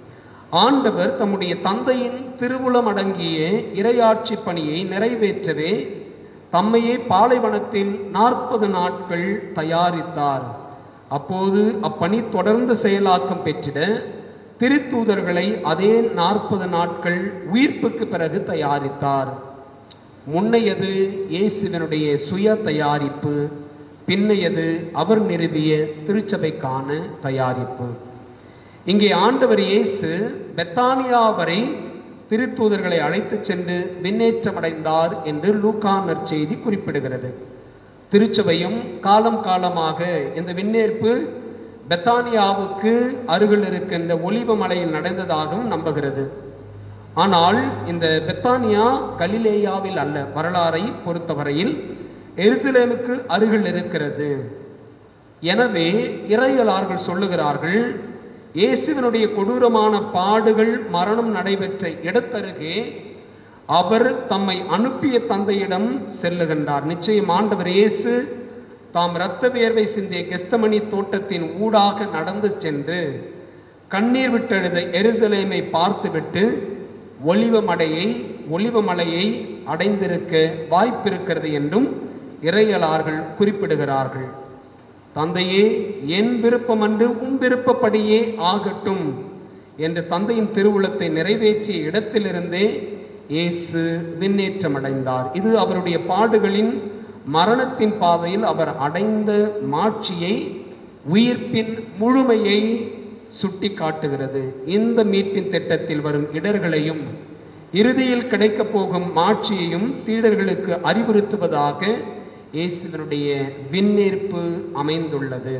ஆண்டவர் தம்முடைய தந்தையின் திருவுளம் அடங்கிய இரையாட்சி பணியை நிறைவேற்றவே தம்மையே பாலைவனத்தில் நாற்பது நாட்கள் தயாரித்தார் அப்போது அப்பணி தொடர்ந்து செயலாக்கம் பெற்றிட திருத்தூதர்களை அதே நாற்பது நாட்கள் உயிர்ப்புக்கு பிறகு தயாரித்தார் முன்னையது இயேசுவினுடைய சுய தயாரிப்பு பின்னையது அவர் நிறுவிய திருச்சபைக்கான தயாரிப்பு இங்கே ஆண்டவர் இயேசு பெத்தானியா வரை திருத்தூதர்களை அழைத்துச் சென்று விண்ணேற்றமடைந்தார் என்று லூக்கா நற்செய்தி குறிப்பிடுகிறது திருச்சபையும் காலம் காலமாக இந்த விண்ணேற்பு பெத்தானியாவுக்கு அருகில் இருக்கின்ற ஒலிவ மலையில் நடந்ததாகவும் நம்புகிறது ஆனால் இந்த பெத்தானியா கலிலேயாவில் அல்ல வரலாறை பொறுத்தவரையில் எருசலேமுக்கு அருகில் இருக்கிறது எனவே இறையலார்கள் சொல்லுகிறார்கள் இயேசுவினுடைய கொடூரமான பாடுகள் மரணம் நடைபெற்ற இடத்தருகே அவர் தம்மை அனுப்பிய தந்தையிடம் செல்லுகின்றார் நிச்சயம் ஆண்டவர் இயேசு தாம் இரத்த வியர்வை சிந்திய கெஸ்தமணி தோட்டத்தின் ஊடாக நடந்து சென்று கண்ணீர் விட்டெழுத எருசலேமை பார்த்துவிட்டு ஒலிவமடையை ஒலிவமலையை அடைந்திருக்க வாய்ப்பிருக்கிறது என்றும் இறையலார்கள் குறிப்பிடுகிறார்கள் தந்தையே என் விருப்பமன்று உன் விருப்பப்படியே ஆகட்டும் என்று தந்தையின் திருவுளத்தை நிறைவேற்றிய இடத்திலிருந்தே இயேசு விண்ணேற்றமடைந்தார் இது அவருடைய பாடுகளின் மரணத்தின் பாதையில் அவர் அடைந்த மாட்சியை உயிர்ப்பின் முழுமையை சுட்டி காட்டுகிறது இந்த மீட்பின் திட்டத்தில் வரும் இடர்களையும் இறுதியில் கிடைக்கப் போகும் மாட்சியையும் சீடர்களுக்கு அறிவுறுத்துவதாக இயேசுவினுடைய விண்ணேற்பு அமைந்துள்ளது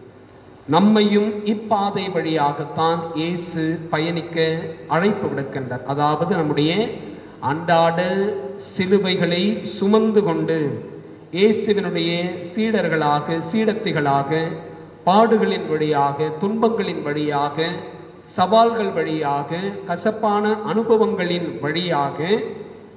நம்மையும் இப்பாதை வழியாகத்தான் இயேசு பயணிக்க அழைப்பு விடுக்கின்றார் அதாவது நம்முடைய அன்றாட சிலுவைகளை சுமந்து கொண்டு இயேசுவினுடைய சீடர்களாக சீடத்திகளாக பாடுகளின் வழியாக துன்பங்களின் வழியாக சவால்கள் வழியாக கசப்பான அனுபவங்களின் வழியாக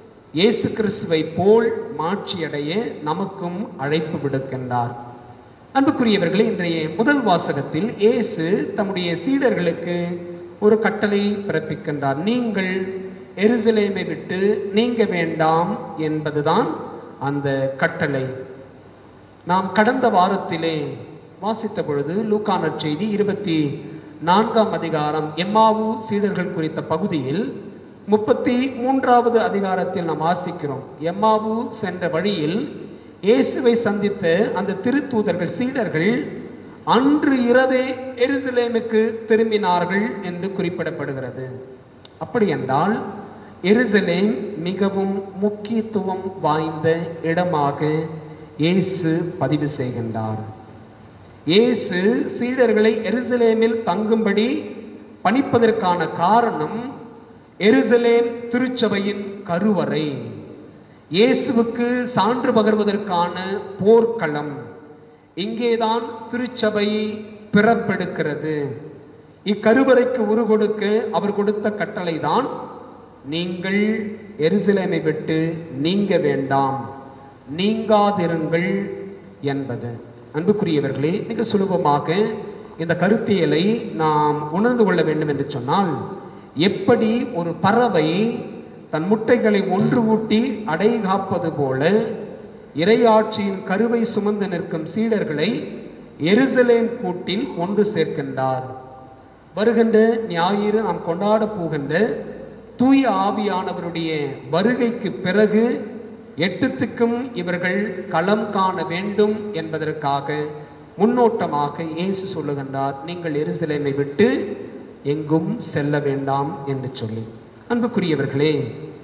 இயேசு கிறிஸ்துவை போல் மாட்சியடைய நமக்கும் அழைப்பு விடுக்கின்றார் அன்புக்குரியவர்களே இன்றைய முதல் வாசகத்தில் இயேசு தம்முடைய சீடர்களுக்கு ஒரு கட்டளை பிறப்பிக்கின்றார் நீங்கள் எருசலேமை விட்டு நீங்க வேண்டாம் என்பதுதான் அந்த கட்டளை நாம் கடந்த வாரத்திலே வாசித்த பொழுது லூக்கான செய்தி இருபத்தி நான்காம் அதிகாரம் எம்மாவு சீடர்கள் குறித்த பகுதியில் முப்பத்தி மூன்றாவது அதிகாரத்தில் நாம் வாசிக்கிறோம் எம்மாவு சென்ற வழியில் இயேசுவை சந்தித்த அந்த திருத்தூதர்கள் சீடர்கள் அன்று இரவே எருசலேமுக்கு திரும்பினார்கள் என்று குறிப்பிடப்படுகிறது அப்படி என்றால் எருசலேம் மிகவும் முக்கியத்துவம் வாய்ந்த இடமாக இயேசு பதிவு செய்கின்றார் இயேசு சீடர்களை எருசலேமில் தங்கும்படி பணிப்பதற்கான காரணம் எருசலேம் திருச்சபையின் கருவறை இயேசுவுக்கு சான்று பகர்வதற்கான போர்க்களம் இங்கேதான் திருச்சபை பிறப்பெடுக்கிறது இக்கருவறைக்கு உரு கொடுக்க அவர் கொடுத்த கட்டளைதான் நீங்கள் எருசலேமை விட்டு நீங்க வேண்டாம் நீங்காதிருங்கள் என்பது அன்புக்குரியவர்களே மிக சுலபமாக இந்த கருத்தியலை நாம் உணர்ந்து கொள்ள வேண்டும் என்று சொன்னால் எப்படி ஒரு பறவை தன் முட்டைகளை ஒன்று ஊட்டி அடை காப்பது போல இறையாட்சியின் கருவை சுமந்து நிற்கும் சீடர்களை எருசலேம் கூட்டில் ஒன்று சேர்க்கின்றார் வருகின்ற ஞாயிறு நாம் கொண்டாட போகின்ற தூய ஆவியானவருடைய வருகைக்கு பிறகு எட்டுத்துக்கும் இவர்கள் களம் காண வேண்டும் என்பதற்காக முன்னோட்டமாக இயேசு சொல்லுகின்றார் நீங்கள் எருசலேமை விட்டு எங்கும் செல்ல வேண்டாம் என்று சொல்லி அன்புக்குரியவர்களே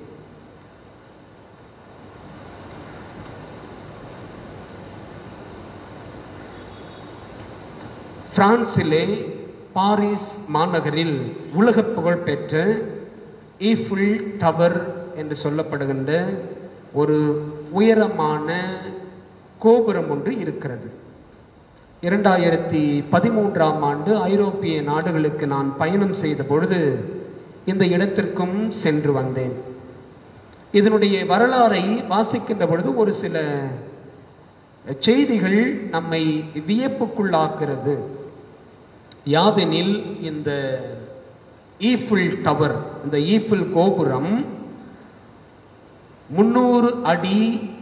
பிரான்சிலே பாரிஸ் மாநகரில் உலக புகழ் பெற்ற ஈஃபில் டவர் என்று சொல்லப்படுகின்ற ஒரு உயரமான கோபுரம் ஒன்று இருக்கிறது இரண்டாயிரத்தி பதிமூன்றாம் ஆண்டு ஐரோப்பிய நாடுகளுக்கு நான் பயணம் செய்த பொழுது இந்த இடத்திற்கும் சென்று வந்தேன் இதனுடைய வரலாறை வாசிக்கின்ற பொழுது ஒரு சில செய்திகள் நம்மை வியப்புக்குள்ளாக்குறது யாதெனில் இந்த ஈஃபில் டவர் இந்த ஈஃபில் கோபுரம் முன்னூறு அடி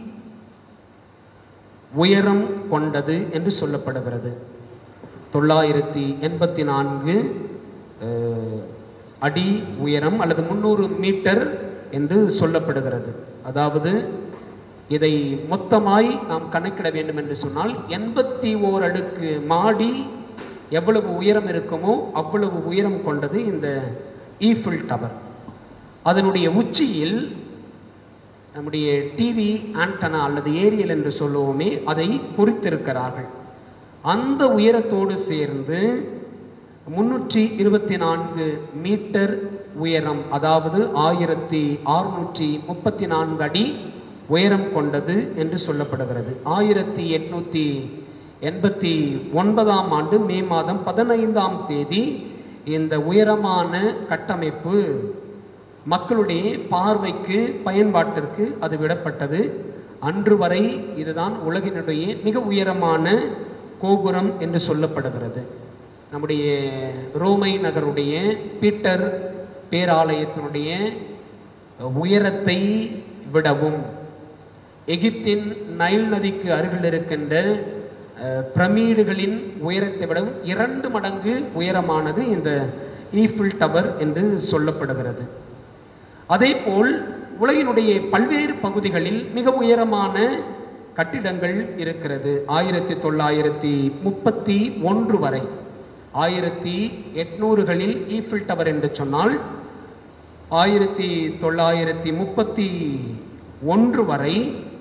உயரம் கொண்டது என்று சொல்லப்படுகிறது தொள்ளாயிரத்தி எண்பத்தி நான்கு அஹ், அடி உயரம் அல்லது முன்னூறு மீட்டர் என்று சொல்லப்படுகிறது அதாவது இதை மொத்தமாய் நாம் கணக்கிட வேண்டும் என்று சொன்னால் எண்பத்தி ஓர் அடுக்கு மாடி எவ்வளவு உயரம் இருக்குமோ அவ்வளவு உயரம் கொண்டது இந்த ஈஃபில் டவர் அதனுடைய உச்சியில் நம்முடைய டிவி ஆண்டனா அல்லது ஏரியல் என்று சொல்லுவோமே அதை பொறித்திருக்கிறார்கள் அந்த உயரத்தோடு சேர்ந்து முன்னூற்றி இருபத்தி நான்கு மீட்டர் உயரம் அதாவது ஆயிரத்தி அறுநூற்றி முப்பத்தி நான்கு அடி உயரம் கொண்டது என்று சொல்லப்படுகிறது ஆயிரத்தி எட்நூத்தி எண்பத்தி ஒன்பதாம் ஆண்டு மே மாதம் பதினைந்தாம் தேதி இந்த உயரமான கட்டமைப்பு மக்களுடைய பார்வைக்கு பயன்பாட்டிற்கு அது விடப்பட்டது அன்று வரை இதுதான் உலகினுடைய மிக உயரமான கோபுரம் என்று சொல்லப்படுகிறது நம்முடைய ரோமை நகருடைய பீட்டர் பேராலயத்தினுடைய உயரத்தை விடவும் எகிப்தின் நைல் நதிக்கு அருகில் இருக்கின்ற அஹ், பிரமிடுகளின் உயரத்தை விடவும் இரண்டு மடங்கு உயரமானது இந்த ஈஃபில் டவர் என்று சொல்லப்படுகிறது அதேபோல் உலகினுடைய பல்வேறு பகுதிகளில் மிக உயரமான கட்டிடங்கள் இருக்கிறது ஆயிரத்தி தொள்ளாயிரத்தி முப்பத்தி ஒன்று வரை ஆயிரத்தி எட்நூறுகளில் ஈஃபில் டவர் என்று சொன்னால் ஆயிரத்தி தொள்ளாயிரத்தி முப்பத்தி ஒன்று வரை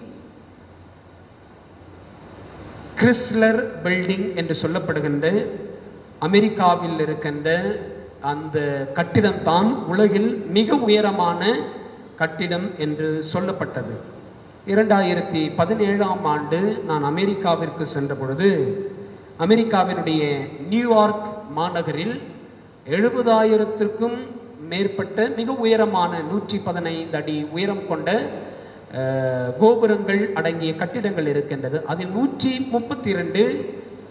கிறிஸ்லர் பில்டிங் என்று சொல்லப்படுகின்ற அமெரிக்காவில் இருக்கின்ற அந்த கட்டிடம் தான் உலகில் மிக உயரமான கட்டிடம் என்று சொல்லப்பட்டது இரண்டாயிரத்தி பதினேழாம் ஆண்டு நான் அமெரிக்காவிற்கு சென்ற பொழுது அமெரிக்காவினுடைய நியூயார்க் மாநகரில் எழுபதாயிரத்திற்கும் மேற்பட்ட மிக உயரமான நூற்றி பதினைந்து அடி உயரம் கொண்ட அஹ், கோபுரங்கள் அடங்கிய கட்டிடங்கள் இருக்கின்றது அதில் நூற்றி முப்பத்தி இரண்டு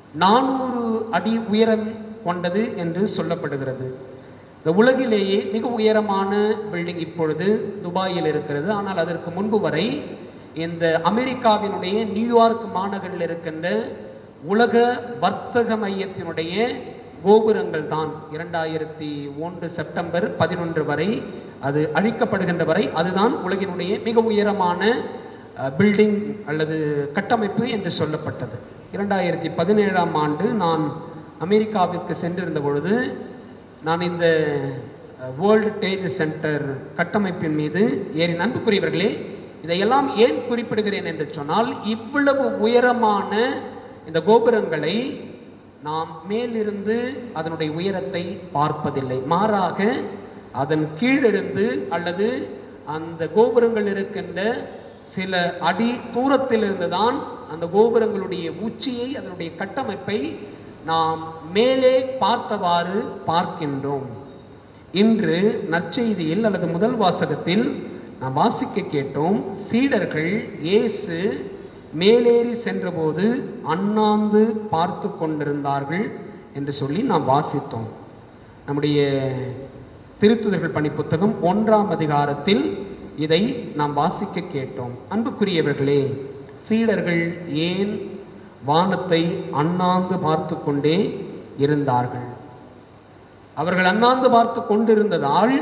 நானூறு அடி உயரம் கொண்டது என்று சொல்லப்படுகிறது இந்த உலகிலேயே மிக உயரமான பில்டிங் இப்பொழுது துபாயில் இருக்கிறது ஆனால் அதற்கு முன்பு வரை இந்த அமெரிக்காவினுடைய நியூயார்க் மாநகரில் இருக்கின்ற உலக வர்த்தக மையத்தினுடைய கோபுரங்கள் தான் இரண்டாயிரத்தி ஒன்று செப்டம்பர் பதினொன்று வரை அது அழிக்கப்படுகின்ற வரை அதுதான் உலகினுடைய மிக உயரமான பில்டிங் அல்லது கட்டமைப்பு என்று சொல்லப்பட்டது இரண்டாயிரத்தி பதினேழாம் ஆண்டு நான் அமெரிக்காவிற்கு சென்றிருந்த பொழுது நான் இந்த வேர்ல்டு ட்ரேட் சென்டர் கட்டமைப்பின் மீது ஏறி அன்புக்குரியவர்களே இதையெல்லாம் ஏன் குறிப்பிடுகிறேன் என்று சொன்னால் இவ்வளவு உயரமான இந்த கோபுரங்களை நாம் மேலிருந்து அதனுடைய உயரத்தை பார்ப்பதில்லை மாறாக அதன் கீழிருந்து அல்லது அந்த கோபுரங்கள் இருக்கின்ற சில அடி தூரத்திலிருந்து தான் அந்த கோபுரங்களுடைய உச்சியை அதனுடைய கட்டமைப்பை நாம் மேலே பார்த்தவாறு பார்க்கின்றோம் இன்று நற்செய்தியில் அல்லது முதல் வாசகத்தில் நாம் வாசிக்க கேட்டோம் சீடர்கள் இயேசு மேலேறி சென்றபோது அண்ணாந்து பார்த்து கொண்டிருந்தார்கள் என்று சொல்லி நாம் வாசித்தோம் நம்முடைய திருத்துதர்கள் பணி புத்தகம் ஒன்றாம் அதிகாரத்தில் இதை நாம் வாசிக்க கேட்டோம் அன்புக்குரியவர்களே சீடர்கள் ஏன் வானத்தை அண்ணாந்து பார்த்து கொண்டே இருந்தார்கள் அவர்கள் அண்ணாந்து பார்த்து கொண்டிருந்ததால்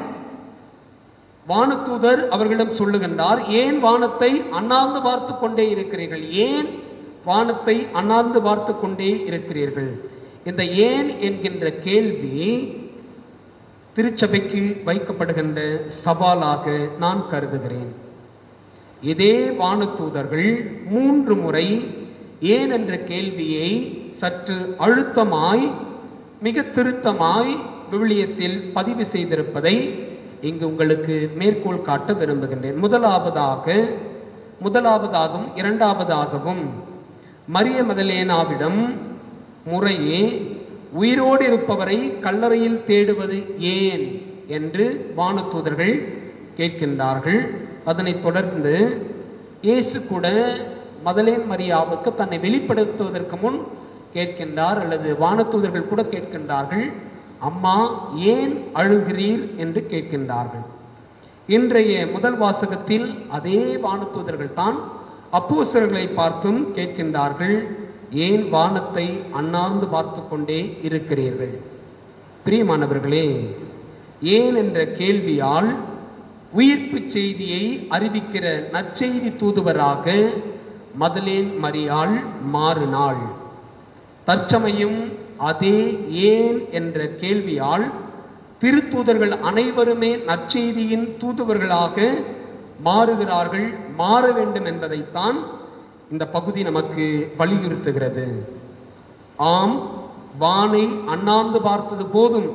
வானதூதர் அவர்களிடம் சொல்லுகின்றார் ஏன் வானத்தை அண்ணாந்து பார்த்து கொண்டே இருக்கிறீர்கள் ஏன் வானத்தை அண்ணாந்து பார்த்து கொண்டே இருக்கிறீர்கள் இந்த ஏன் என்கின்ற கேள்வி திருச்சபைக்கு வைக்கப்படுகின்ற சவாலாக நான் கருதுகிறேன் இதே வானதூதர்கள் மூன்று முறை ஏன் என்ற கேள்வியை சற்று அழுத்தமாய் மிக திருத்தமாய் விவிலியத்தில் பதிவு செய்திருப்பதை இங்கு உங்களுக்கு மேற்கோள் காட்ட விரும்புகின்றேன் முதலாவதாக முதலாவதாகவும் இரண்டாவதாகவும் மரிய மதலேனாவிடம் முறையே உயிரோடு இருப்பவரை கல்லறையில் தேடுவது ஏன் என்று வானதூதர்கள் கேட்கின்றார்கள் அதனைத் தொடர்ந்து இயேசு கூட மதலேன் மரியாவுக்கு தன்னை வெளிப்படுத்துவதற்கு முன் கேட்கின்றார் அல்லது வானதூதர்கள் கூட கேட்கின்றார்கள் அம்மா ஏன் அழுகிறீர் என்று கேட்கின்றார்கள் இன்றைய முதல் வாசகத்தில் அதே வானதூதர்கள் தான் அப்போஸ்தலர்களை பார்த்தும் கேட்கின்றார்கள் ஏன் வானத்தை அண்ணாந்து பார்த்து கொண்டே இருக்கிறீர்கள் பிரியமானவர்களே ஏன் என்ற கேள்வியால் உயிர்ப்பு செய்தியை அறிவிக்கிற நற்செய்தி தூதுவராக மதலேன் மரியாள் மாறினாள் தற்சமயம் அதே ஏன் என்ற கேள்வியால் திருத்தூதர்கள் அனைவருமே நற்செய்தியின் தூதுவர்களாக மாறுகிறார்கள் மாற வேண்டும் என்பதைத்தான் இந்த பகுதி நமக்கு வலியுறுத்துகிறது ஆம் வானை அண்ணாந்து பார்த்தது போதும்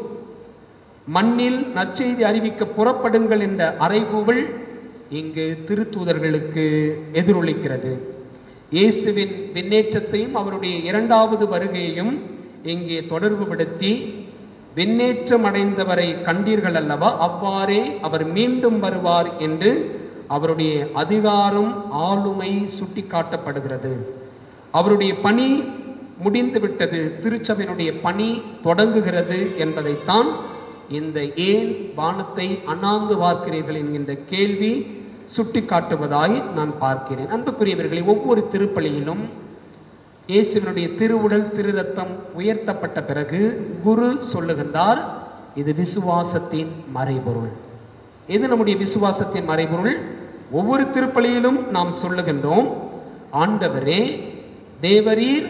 மண்ணில் நற்செய்தி அறிவிக்க புறப்படுங்கள் என்ற அறைகூவல் இங்கு திருத்தூதர்களுக்கு எதிரொலிக்கிறது இயேசுவின் விண்ணேற்றத்தையும் அவருடைய இரண்டாவது வருகையையும் இங்கே தொடர்புபடுத்தி விண்ணேற்றம் அடைந்தவரை கண்டீர்கள் அல்லவா அவ்வாறே அவர் மீண்டும் வருவார் என்று அவருடைய அதிகாரம் ஆளுமை சுட்டிக்காட்டப்படுகிறது அவருடைய பணி முடிந்து விட்டது திருச்சபையினுடைய பணி தொடங்குகிறது என்பதைத்தான் இந்த ஏன் வானத்தை அண்ணாந்து பார்க்கிறீர்கள் என்கின்ற கேள்வி சுட்டிக்காட்டுவதாய் நான் பார்க்கிறேன் அன்புக்குரியவர்களை ஒவ்வொரு திருப்பலியிலும் இயேசுவினுடைய திருவுடல் திரு ரத்தம் உயர்த்தப்பட்ட பிறகு குரு சொல்லுகின்றார் இது விசுவாசத்தின் மறைபொருள் எது நம்முடைய விசுவாசத்தின் மறைபொருள் ஒவ்வொரு திருப்பலியிலும் நாம் சொல்லுகின்றோம் ஆண்டவரே தேவரீர்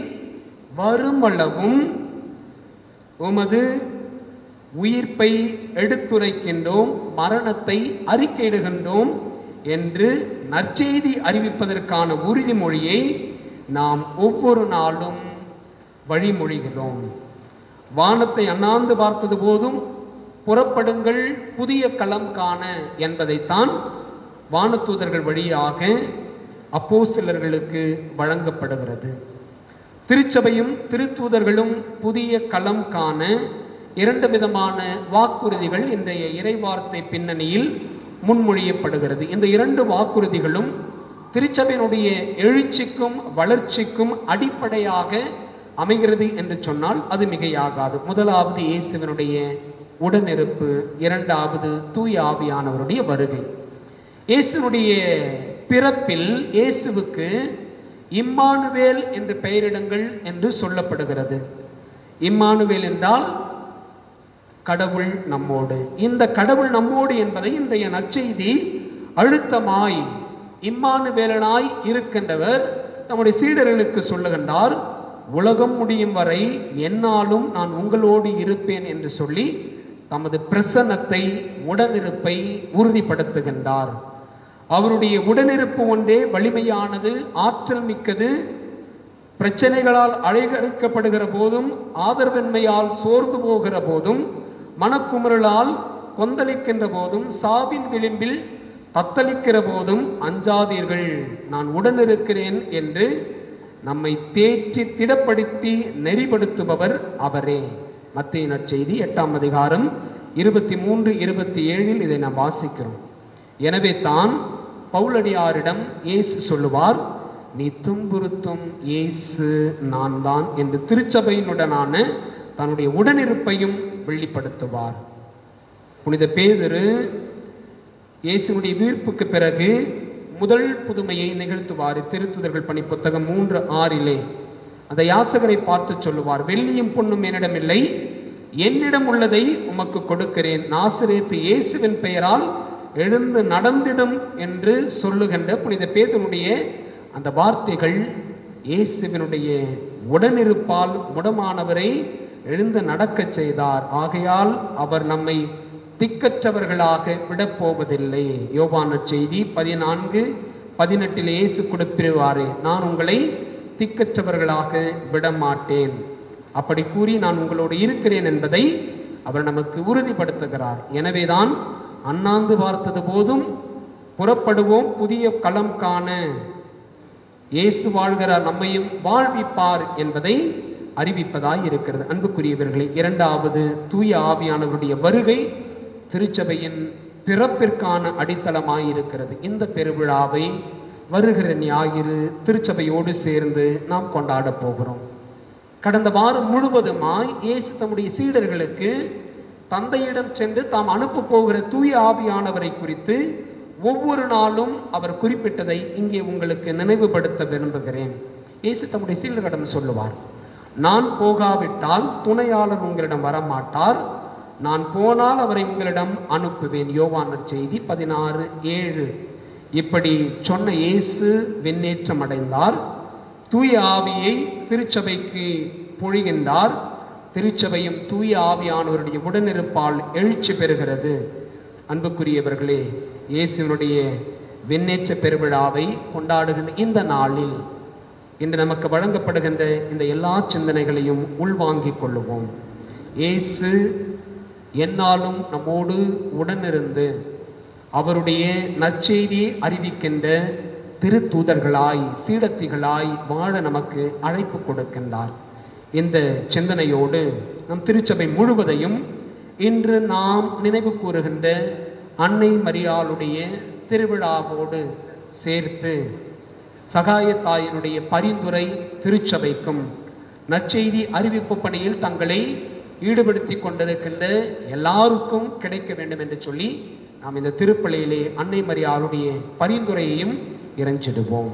வருமளவும் உமது உயிர்ப்பை எடுத்துரைக்கின்றோம் மரணத்தை அறிக்கையிடுகின்றோம் என்று நற்செய்தி அறிவிப்பதற்கான உறுதிமொழியை நாம் ஒவ்வொரு நாளும் வழிமொழிகிறோம் வானத்தை அண்ணாந்து பார்த்தது போதும் புறப்படுங்கள் புதிய களம் காண என்பதைத்தான் வானதூதர்கள் வழியாக அப்போஸ்தலர்களுக்கு வழங்கப்படுகிறது திருச்சபையும் திருத்தூதர்களும் புதிய களம் காண இரண்டு விதமான வாக்குறுதிகள் இன்றைய இறைவார்த்தை பின்னணியில் முன்மொழியப்படுகிறது இந்த இரண்டு வாக்குறுதிகளும் திருச்சபையினுடைய எழுச்சிக்கும் வளர்ச்சிக்கும் அடிப்படையாக அமைகிறது என்று சொன்னால் அது மிகையாகாது முதலாவது இயேசுவினுடைய உடனிருப்பு இரண்டாவது தூய ஆவியானவருடைய வருகை இயேசுனுடைய பிறப்பில் இயேசுவுக்கு இம்மானுவேல் என்று பெயரிடுங்கள் என்று சொல்லப்படுகிறது இம்மானுவேல் என்றால் கடவுள் நம்மோடு இந்த கடவுள் நம்மோடு என்பதை இன்றைய நற்செய்தி அழுத்தமாய் இம்மானுவேலனாய் இருக்கின்றவர் நம்முடைய சீடர்களுக்கு சொல்லுகின்றார் உலகம் முடியும் வரை என்னாலும் நான் உங்களோடு இருப்பேன் என்று சொல்லி தமது பிரசன்னத்தை உடனிருப்பை உறுதிப்படுத்துகின்றார் அவருடைய உடனிருப்பு ஒன்றே வலிமையானது ஆற்றல் மிக்கது பிரச்சனைகளால் அழைகரிக்கப்படுகிற போதும் ஆதரவின்மையால் சோர்ந்து போகிற போதும் மனக்குமுறலால் கொந்தளிக்கின்ற போதும் சாவின் விளிம்பில் தத்தளிக்கிற போதும் அஞ்சாதீர்கள் நான் உடனிருக்கிறேன் என்று நம்மை தேற்றி திடப்படுத்தி நெறிப்படுத்துபவர் அவரே மத்திய நற்செய்தி எட்டாம் அதிகாரம் இருபத்தி மூன்று இருபத்தி ஏழில் இதை நாம் வாசிக்கிறோம் எனவே தான் பவுலடியாரிடம் இயேசு சொல்லுவார் நீ துன்புறுத்தும் இயேசு நான் தான் என்று திருச்சபையினுடனான தன்னுடைய உடனிருப்பையும் வெளிப்படுத்துவார் புனித பேதுரு இயேசுனுடைய உயிர்ப்புக்கு பிறகு முதல் புதுமையை நிகழ்த்துவார் திருத்துதர்கள் பணி புத்தகம் மூன்று ஆறிலே அந்த யாசகரை பார்த்து சொல்லுவார் வெள்ளியும் பொன்னும் என்னிடம் இல்லை என்னிடம் உள்ளதை உமக்கு கொடுக்கிறேன் நாசிரேத்து இயேசுவின் பெயரால் எழுந்து நடந்திடும் என்று சொல்லுகின்ற புனித பேதனுடைய அந்த வார்த்தைகள் இயேசுவினுடைய உடனிருப்பால் முடமானவரை எழுந்து நடக்கச் செய்தார் ஆகையால் அவர் நம்மை திக்கற்றவர்களாக விடப்போவதில்லை யோவான செய்தி பதினான்கு பதினெட்டில் இயேசு கொடுப்பிருவாரே நான் உங்களை திக்கற்றவர்களாக விடமாட்டேன் அப்படி கூறி நான் உங்களோடு இருக்கிறேன் என்பதை அவர் நமக்கு உறுதிப்படுத்துகிறார் எனவேதான் அண்ணாந்து பார்த்தது போதும் புறப்படுவோம் புதிய களம் காண இயேசு வாழ்கிறார் நம்மையும் வாழ்விப்பார் என்பதை அறிவிப்பதாய் இருக்கிறது அன்புக்குரியவர்களே இரண்டாவது தூய ஆவியானவருடைய வருகை திருச்சபையின் பிறப்பிற்கான அடித்தளமாய் இருக்கிறது இந்த பெருவிழாவை வருகிற ஞாயிறு திருச்சபையோடு சேர்ந்து நாம் கொண்டாட போகிறோம் கடந்த வாரம் முழுவதுமாய் இயேசு தம்முடைய சீடர்களுக்கு தந்தையிடம் சென்று தாம் அனுப்ப போகிற தூய ஆவியானவரை குறித்து ஒவ்வொரு நாளும் அவர் குறிப்பிட்டதை இங்கே உங்களுக்கு நினைவுபடுத்த விரும்புகிறேன் இயேசு தம்முடைய சீடர்களிடம் சொல்லுவார் நான் போகாவிட்டால் துணையாளர் உங்களிடம் வரமாட்டார் நான் போனால் அவரை உங்களிடம் அனுப்புவேன் யோவானர் செய்தி பதினாறு ஏழு இப்படி சொன்ன இயேசு விண்ணேற்றம் அடைந்தார் தூய ஆவியை திருச்சபைக்கு பொழிகின்றார் திருச்சபையும் தூய ஆவியானவருடைய உடனிருப்பால் எழுச்சி பெறுகிறது அன்புக்குரியவர்களே இயேசுவினுடைய விண்ணேற்ற பெருவிழாவை கொண்டாடுகின்ற இந்த நாளில் இன்று நமக்கு வழங்கப்படுகின்ற இந்த எல்லா சிந்தனைகளையும் உள்வாங்கிக் கொள்ளுவோம் இயேசு என்னாலும் நம்மோடு உடனிருந்து அவருடைய நற்செய்தியை அறிவிக்கின்ற திருத்தூதர்களாய் சீடத்திகளாய் வாழ நமக்கு அழைப்பு கொடுக்கின்றார் இந்த சிந்தனையோடு நம் திருச்சபை முழுவதையும் இன்று நாம் நினைவு கூறுகின்ற அன்னை மரியாளுடைய திருவிழாவோடு சேர்த்து சகாயத்தாயினுடைய பரிந்துரை திருச்சபைக்கும் நற்செய்தி அறிவிப்பு பணியில் தங்களை ஈடுபடுத்தி கொண்டிருக்கின்ற எல்லாருக்கும் கிடைக்க வேண்டும் என்று சொல்லி நாம் இந்த திருப்பலியிலே அன்னை மரியாளுடைய பரிந்துரையையும் இறைஞ்சிடுவோம்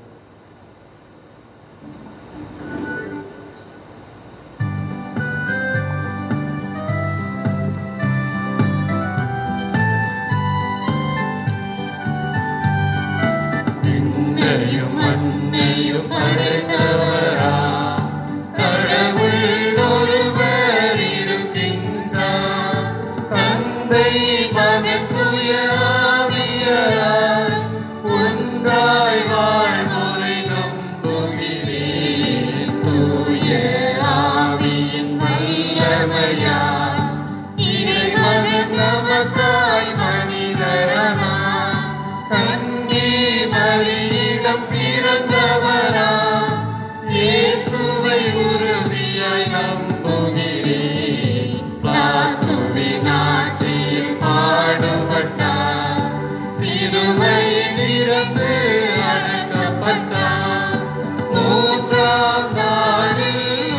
விண்ணையும் மண்ணையும் படைத்தவரா கடவுள் ஒருவர் இருக்கின்றார் தந்தை மகன் தூய ஆவியார் ஒன்றாய் வாழ்வோரை நம்புகிறேன் தூய ஆவியின் வல்லமையார் இறைமகன் நமக்காய் மனிதரானார் கண்ணி மரியிடம் பிறந்தவரா இயேசுவை உறுதியாய் நம்புகிறேன் பிளாத்துவின் ஆட்சியில் பாடுபட்டார் சிலுவையில் இறந்து அடக்கப்பட்டார் மூன்றாம் நாளில்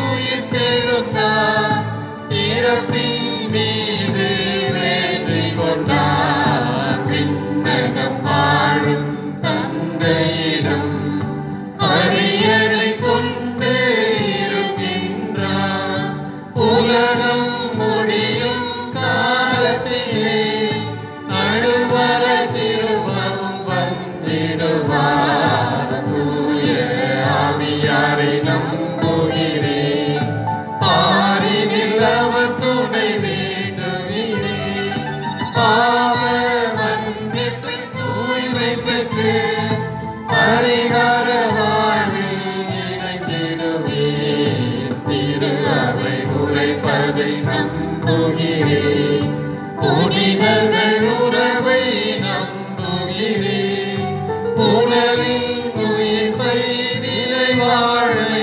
கொண்டார் விண்ணகம் வாழும் தந்தையிடம் அரியணை கொண்டு இருக்கின்றார் உலகம் முடியும் காலத்திலே நடுவர திரும்பவும் வந்திடுவார் தூய ஆவியாரை நம்புகிறேன் பாரினில் அவர் துணை வேண்டுகிறேன் பாவ மன்னிப்பு தூய்மை பெற்று பரிகார வாழ்வில் இணைந்திடுவேன் திரு அவை உரைப்பதை நம்புகிறேன் புனிதர்கள் உறவை நம்புகிறேன் உணவின் உயிர்ப்பை நிலை வாழை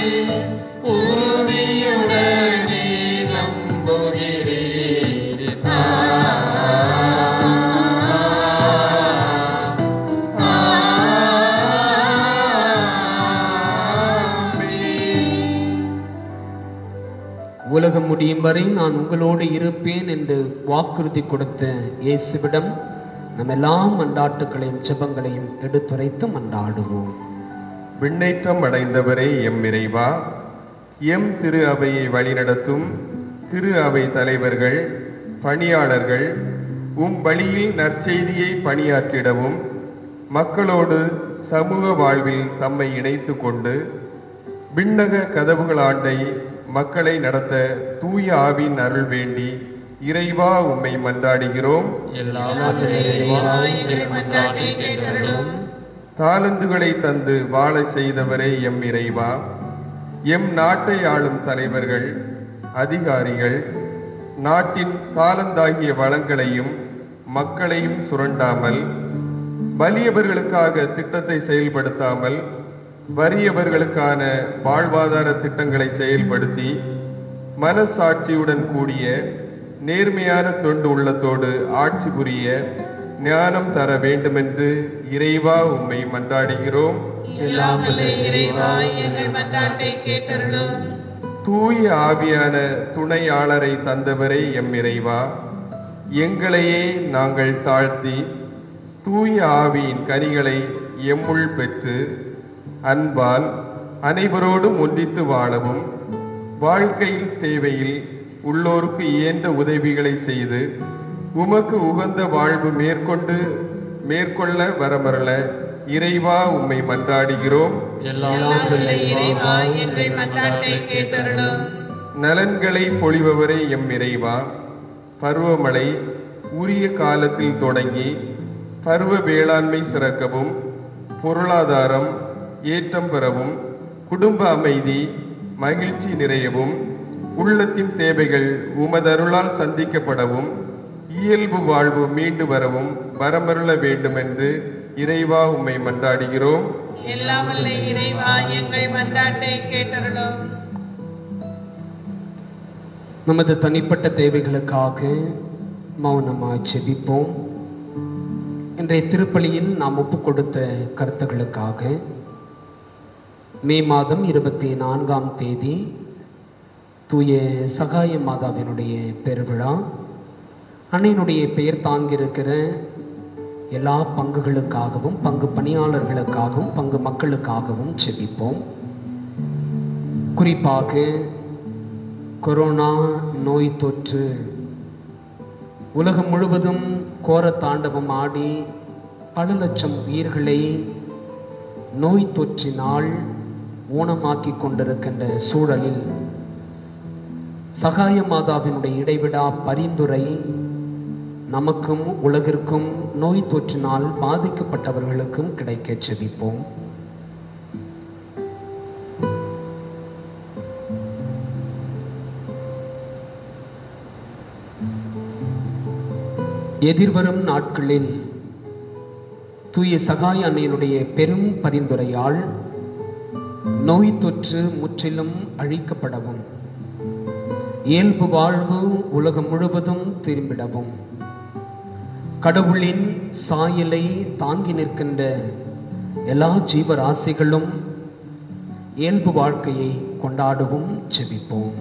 உறுதியுடனே நம்புகிறேன் ஆ, ஆ, ஆமென். உலகம் முடியும் வரை நான் உங்களோடு இருப்பேன் என்று வாக்குறுதி கொடுத்த இயேசுவிடம் நம் எல்லாம் மன்றாட்டுகளையும் ஜெபங்களையும் எடுத்துரைத்து மன்றாடுவோம் விண்ணேற்றம் அடைந்தவரே எம் இறைவா எம் திரு அவையை வழிநடத்தும் திரு அவை தலைவர்கள் பணியாளர்கள் உம் வழியில் நற்செய்தியை பணியாற்றிடவும் மக்களோடு சமூக வாழ்வில் தம்மை இணைத்துக் கொண்டு விண்ணக கதவுகள் ஆண்டை மக்களை நடத்த தூய ஆவின் அருள் வேண்டி இறைவா உம்மை மன்றாடுகிறோம் எல்லாம் வல்ல இறைவா, எங்கள் மன்றாட்டை கேட்டருளும். தாளந்துகளை தந்து வாழ செய்தவரே எம் இறைவா எம் நாட்டை ஆளும் தலைவர்கள் அதிகாரிகள் நாட்டின் தாளந்தாகிய வளங்களையும் மக்களையும் சுரண்டாமல் வலியவர்களுக்காக திட்டத்தை செயல்படுத்தாமல் வறியவர்களுக்கான வாழ்வாதார திட்டங்களை செயல்படுத்தி மனசாட்சியுடன் கூடிய நேர்மையான தொண்டு உள்ளத்தோடு ஆட்சி புரிய ஞானம் தர வேண்டுமென்று இறைவா உம்மை மன்றாடுகிறோம் எல்லாம் வல்ல இறைவா எங்கள் மன்றாட்டை கேட்டருளும் தூய ஆவியான துணையாளரை தந்தவரே எம் இறைவா எங்களையே நாங்கள் தாழ்த்தி தூய ஆவியின் கனிகளை எம்முள் பெற்று அன்பால் அனைவரோடும் ஒன்றித்து வாழவும் வாழ்க்கையில் தேவையில் உள்ளோருக்கு இயன்ற உதவிகளை செய்து உமக்கு உகந்த வாழ்வு மேற்கொண்டு மேற்கொள்ள வரமரல இறைவா உம்மை மன்றாடுகிறோம் எல்லாம் எல்லாம் வல்ல வல்ல இறைவா இறைவா, எங்கள் மன்றாட்டை கேட்டருளும் நலன்களை பொழிபவரே எம் இறைவா பருவமழை உரிய காலத்தில் தொடங்கி பருவ வேளாண்மை சிறக்கவும் பொருளாதாரம் ஏற்றம் பெறவும் குடும்ப அமைதி மகிழ்ச்சி நிறையவும் உள்ளத்தின் தேவைகள் உமதருளால் சந்திக்கப்படவும் இயல்பு வாழ்வு மீண்டு வரவும் வரமருள வேண்டுமென்று இறைவா உம்மை மன்றாடுகிறோம் எல்லாம் வல்ல இறைவா எங்கள் மன்றாட்டை கேட்டருளும் நமது தனிப்பட்ட தேவைகளுக்காக மௌனமாய் செபிப்போம் இன்றைய திருப்பலியில் நாம் ஒப்பு கொடுத்த கருத்துகளுக்காக மே மாதம் இருபத்தி நான்காம் தேதி தூய சகாய மாதாவினுடைய பெருவிழா அன்னையினுடைய பெயர் தாங்கியிருக்கிற எல்லா பங்குகளுக்காகவும் பங்கு பணியாளர்களுக்காகவும் பங்கு மக்களுக்காகவும் செபிப்போம் குறிப்பாக கொரோனா நோய் தொற்று உலகம் முழுவதும் கோர தாண்டவம் ஆடி பல லட்சம் உயிர்களை நோய் தொற்றினால் ஊனமாக்கி கொண்டிருக்கின்ற சூழலில் சகாய மாதாவினுடைய இடைவிடா பரிந்துரை நமக்கும் உலகிற்கும் நோய் தொற்றினால் பாதிக்கப்பட்டவர்களுக்கும் கிடைக்க செபிப்போம் எதிர்வரும் நாட்களில் தூய சகாய அன்னையினுடைய பெரும் பரிந்துரையால் நோய் தொற்று முற்றிலும் அழிக்கப்படவும் இயல்பு வாழ்வு உலகம் முழுவதும் திரும்பிடவும் கடவுளின் சாயலை தாங்கி நிற்கின்ற எல்லா ஜீவராசிகளும் இயல்பு வாழ்க்கையை கொண்டாடவும் செபிப்போம்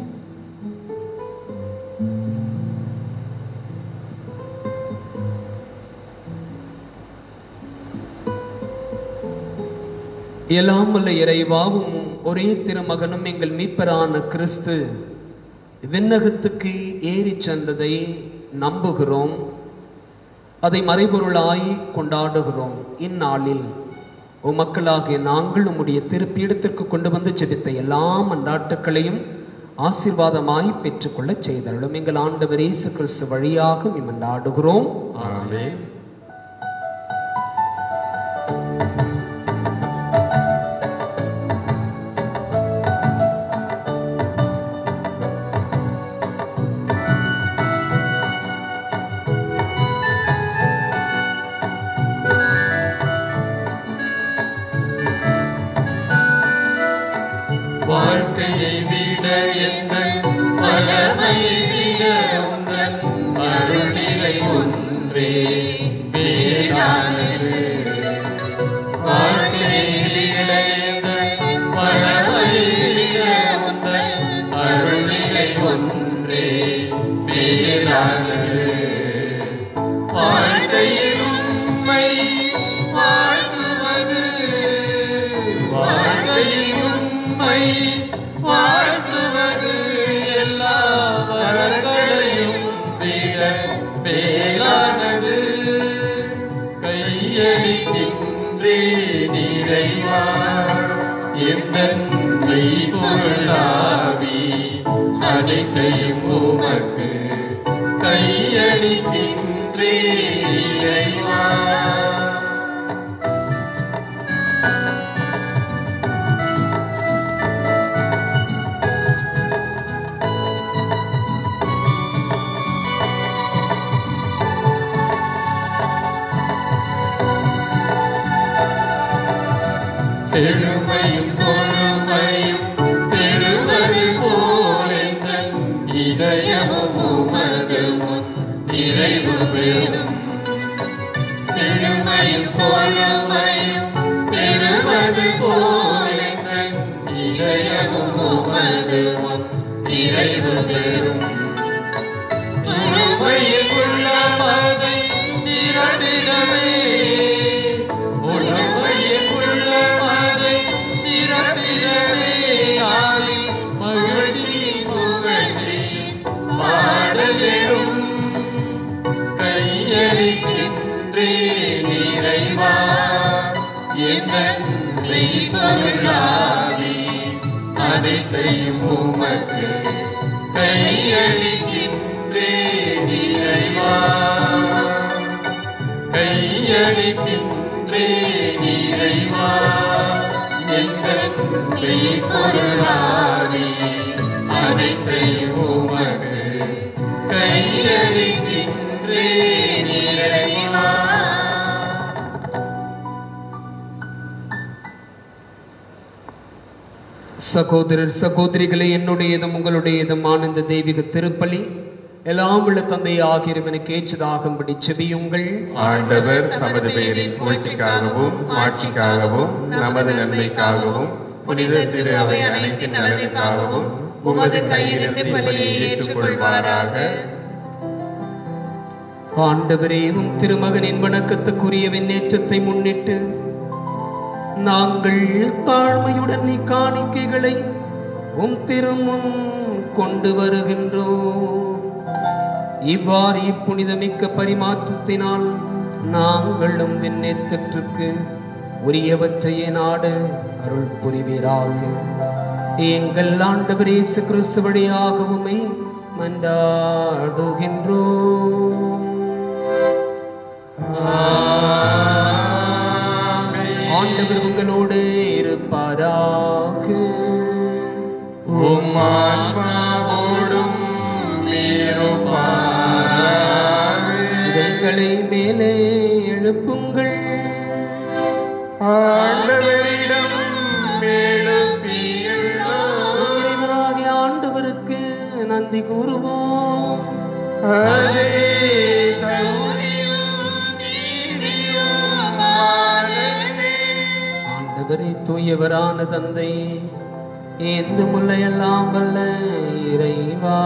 எல்லாம் வல்ல இறைவாவும் ஒரே திருமகனும் எங்கள் மீட்பரான கிறிஸ்து விண்ணகத்துக்கு ஏறிச் சென்றதை நம்புகிறோம் அதை மறைபொருளாய் கொண்டாடுகிறோம் இந்நாளில் உமக்களாகிய நாங்கள் உம்முடைய திருப்பீடத்திற்கு கொண்டு வந்து ஜெபித்த எல்லா மன்றாட்டுக்களையும் ஆசீர்வாதமாய் பெற்றுக்கொள்ளச் செய்தருளும் எங்கள் ஆண்டவர் இயேசு கிறிஸ்து வழியாக மன்றாடுகிறோம் ஆமென் வாழ்க்கையை விட எங்கள் பழமையை விட உங்கள் அருள்நிலை ஒன்றே மேலானது வாழ்க்கையை விட எங்கள் பழமையை விட உங்கள் அருள்நிலை ஒன்றே மேலானது வாழ்க்கையில் உண்மை வாழ்த்துவது வாழ்க்கையில் உண்மை வாழ்த்துவது எல்லா வரங்களையும் விட மேலானது கையளிக்கின்றே நிறைவா எந்த பொருளாவி அனைத்தையும் உமக்கு கையளிக்கின்றே இறைவா செழுமையும் பொறுமையும் பெறுவது போல எங்கள் இதயமும் உமது முன் நிறைவு பெறும் செழுமையும் பொறுமையும் பெறுவது போல எங்கள் இதயமும் உமது முன் நிறைவு பெறும் உண்மையில் உள்ள மதை நிரடிடவே உண்மையில் உள்ள மதை நிரடிடவே நாளை மகிழ்ச்சி புகழ்ச்சி பாடலும் கையளிக்கின்றே நிறைவா என்னை பொருளாவி அனைத்தையும் உமக்கு கையளிக்கின்றே நிறைவா கையளிக்கின்றே நிறைவா எங்கள் பொருளாவி அனைத்தையும் உமக்கு கையளிக்கின்றே நிறைவா சகோதரர் சகோதரிகளே என்னுடையதும் உங்களுடையதும் ஆனந்த தெய்வீக திருப்பலி எல்லாம் உள்ள தந்தை ஆகியவனுக்கு ஏற்றதாகும்படி செபியுங்கள் ஆண்டவர் தமது பெயரின் புகழ்ச்சிக்காகவும் ஆட்சிக்காகவும் நமது நன்மைக்காகவும் புனித திரு அவை அனைத்து நலனுக்காகவும் உமது கையிலிருந்து பலியை ஏற்றுக்கொள்வாராக ஆண்டவரே உம் திருமகனின் வணக்கத்துக்குரிய விண்ணேற்றத்தை முன்னிட்டு நாங்கள் தாழ்மையுடன் இக்காணிக்கைகளை உம் திருமுன் கொண்டு வருகின்றோம் இவ்வாறு இப்புனிதமிக்க பரிமாற்றத்தினால் நாங்களும் விண்ணேற்றத்திற்கு உரியவற்றையே நாட அருள் புரிவீராக எங்கள் ஆண்டவர் இயேசு கிறிஸ்து வழியாக உம்மை மன்றாடுகின்றோம் ஆண்டவர் உங்களோடு இருப்பாராக உம் ஆன்மாவோடும் இருப்பாராக. இதழ்களை மேலே எழுப்புங்கள் ஆண்டவரிடம் எழுப்பியுள்ளோம். இறைவனாகிய ஆண்டவருக்கு நன்றி கூறுவோம் அதே தகுதியும் நீதியுமானதே. ஆண்டவரே தூயவரான தந்தை ஏந்து முல்லையெல்லாம் வல்ல இறைவா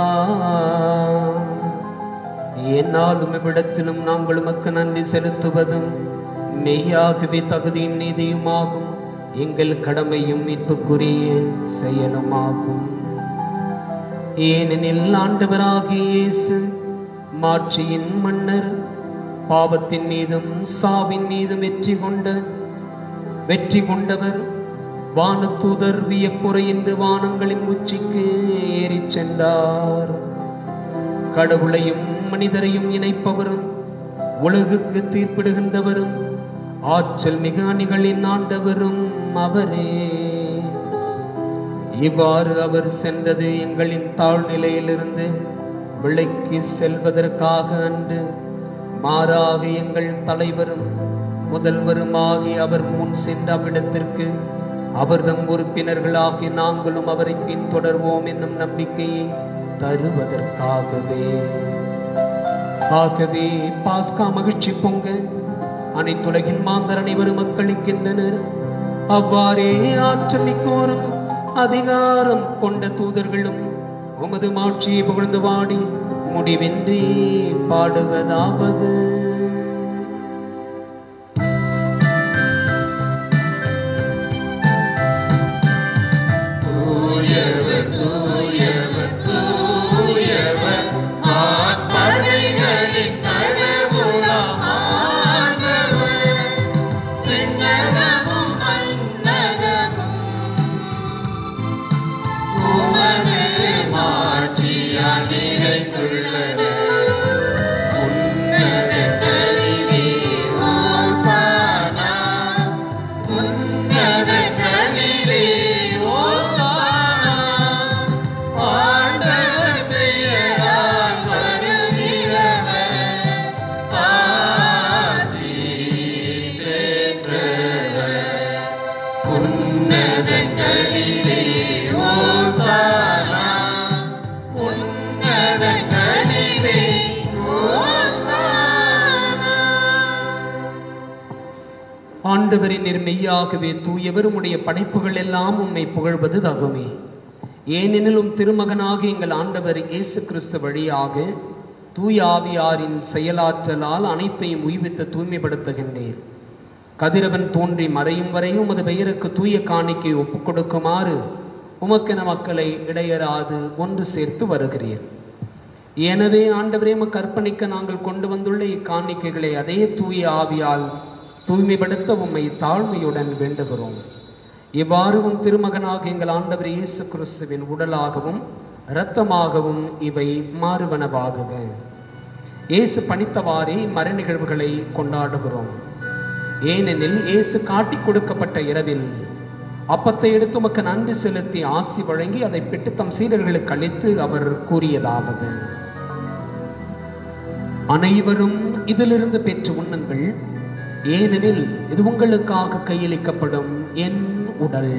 என்னாலும் இவ்விடத்திலும் நாங்கள் உமக்கு நன்றி செலுத்துவதும் மெய்யாகவே தகுதியும் நீதியுமாகும் எங்கள் கடமையும் மீட்புக்குரிய செயலுமாகும் ஏனெனில் ஆண்டவராகிய இயேசு மாட்சியின் மன்னர் பாவத்தின் மீதும் சாவின் மீதும் வெற்றி கொண்ட வெற்றி கொண்டவர் வானதூதர் வியப்புரையின்று வானங்களின் உச்சிக்கு ஏறிச் சென்றார் கடவுளையும் மனிதரையும் இணைப்பவரும் உலகுக்கு தீர்ப்பிடுகின்றவரும் ஆற்றல் மிக அணிகளின் ஆண்டவரும் அவரே இவ்வாறு அவர் சென்றது எங்களின் தாழ்நிலையிலிருந்து விலைக்கு செல்வதற்காக அன்று மாறாக எங்கள் தலைவரும் முதல்வருமாகி அவர் முன் சென்ற அவ்விடத்திற்கு அவர்தம் உறுப்பினர்களாகி நாங்களும் அவரை பின்தொடர்வோம் என்னும் நம்பிக்கையை தருவதற்காகவே ஆகவே பாஸ்கா மகிழ்ச்சி பொங்க அனைத்துலகின் மாந்தர் அனைவரும் மக்களிக்கின்றனர் அவ்வாறே ஆற்றல் மிக்கோரும் அதிகாரம் கொண்ட தூதர்களும் உமது மாட்சியை புகழ்ந்து பாடி முடிவின்றி பாடுவதாவது தூயவர் தூயவர் தூயவர் ஆட்படைகளின் கடவுளாம் ஆண்டவர் விண்ணகமும் மண்ணகமும் உமது மாட்சியால் நிறைந்துள்ளது உன்னதங்களிலே ஓசானா உன்னதங்களிலே ஓசானா ஆண்டவர் பெயரால் வருகிறவர் ஆசி பெற்றவர் உன்னதங்களிலே ஓசானா உன்னதங்களிலே ஓசானா ஆண்டவரின் மெய்யாகவே தூயவர் உம்முடைய படைப்புகள் எல்லாம் உம்மை புகழ்வது தகுமே ஏனெனில் உம் திருமகனாக எங்கள் ஆண்டவர் இயேசு கிறிஸ்து வழியாக தூய ஆவியாரின் செயலாற்றலால் அனைத்தையும் உய்வித்து தூய்மைப்படுத்துகின்றீர் கதிரவன் தோன்றி மறையும் வரை உமது பெயருக்கு தூய காணிக்கை ஒப்புக் கொடுக்குமாறு உமக்கென மக்களை இடையராது ஒன்று சேர்த்து வருகிறீர் எனவே ஆண்டவரே உமக்கு அர்ப்பணிக்க நாங்கள் கொண்டு வந்துள்ள இக்காணிக்கைகளை அதே தூய ஆவியால் தூய்மைப்படுத்த உம்மை தாழ்மையுடன் வேண்டுகிறோம் இவ்வாறு உம் திருமகனாக எங்கள் ஆண்டவர் இயேசு கிறிஸ்துவின் உடலாகவும் இரத்தமாகவும் இவை மாறுவனவாகுக இயேசு பணித்தவாறே மர நிகழ்வுகளை கொண்டாடுகிறோம் ஏனெனில் இயேசு காட்டிக் கொடுக்கப்பட்ட இரவில் அப்பத்தை எடுத்து உமக்கு நன்றி செலுத்தி ஆசி வழங்கி அதை பெற்று தம் சீடர்களுக்கு அளித்து அவர் கூறியதாவது அனைவரும் இதிலிருந்து பெற்று உண்ணுங்கள் ஏனெனில் இது உங்களுக்காக கையளிக்கப்படும் என் உடல்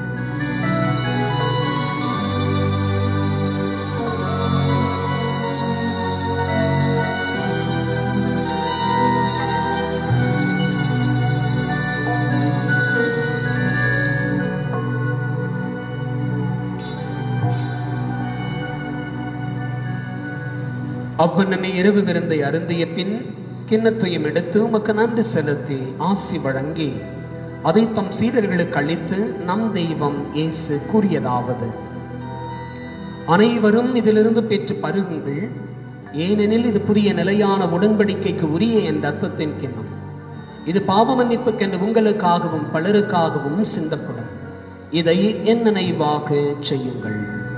அவ்வண்ணமே இரவு விருந்தை அருந்திய பின் கிண்ணத்தையும் எடுத்து உமக்கு நன்றி செலுத்தி ஆசி வழங்கி அதை தம் சீடர்களுக்கு அளித்து நம் தெய்வம் இயேசு கூறியதாவது அனைவரும் இதிலிருந்து பெற்று பருகுங்கள் ஏனெனில் இது புதிய நிலையான உடன்படிக்கைக்கு உரிய என் ரத்தத்தின் கிண்ணம் இது பாவ மன்னிப்புக்கென்று உங்களுக்காகவும் பலருக்காகவும் சிந்தப்படும் இதை என் நினைவாக செய்யுங்கள்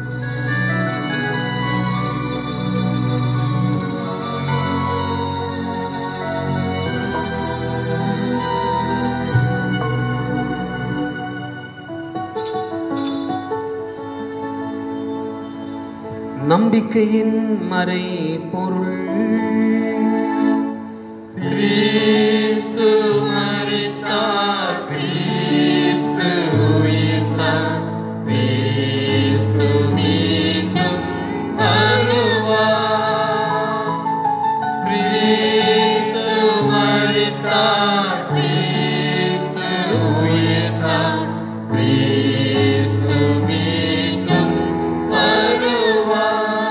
நம்பிக்கையின் மறை பொருள் கிறிஸ்து மரித்தார் கிறிஸ்து உயிர்த்தார் கிறிஸ்து மீண்டும் வருவார் கிறிஸ்து மரித்தார் கிறிஸ்து உயிர்த்தார் கிறிஸ்து மீண்டும் வருவார்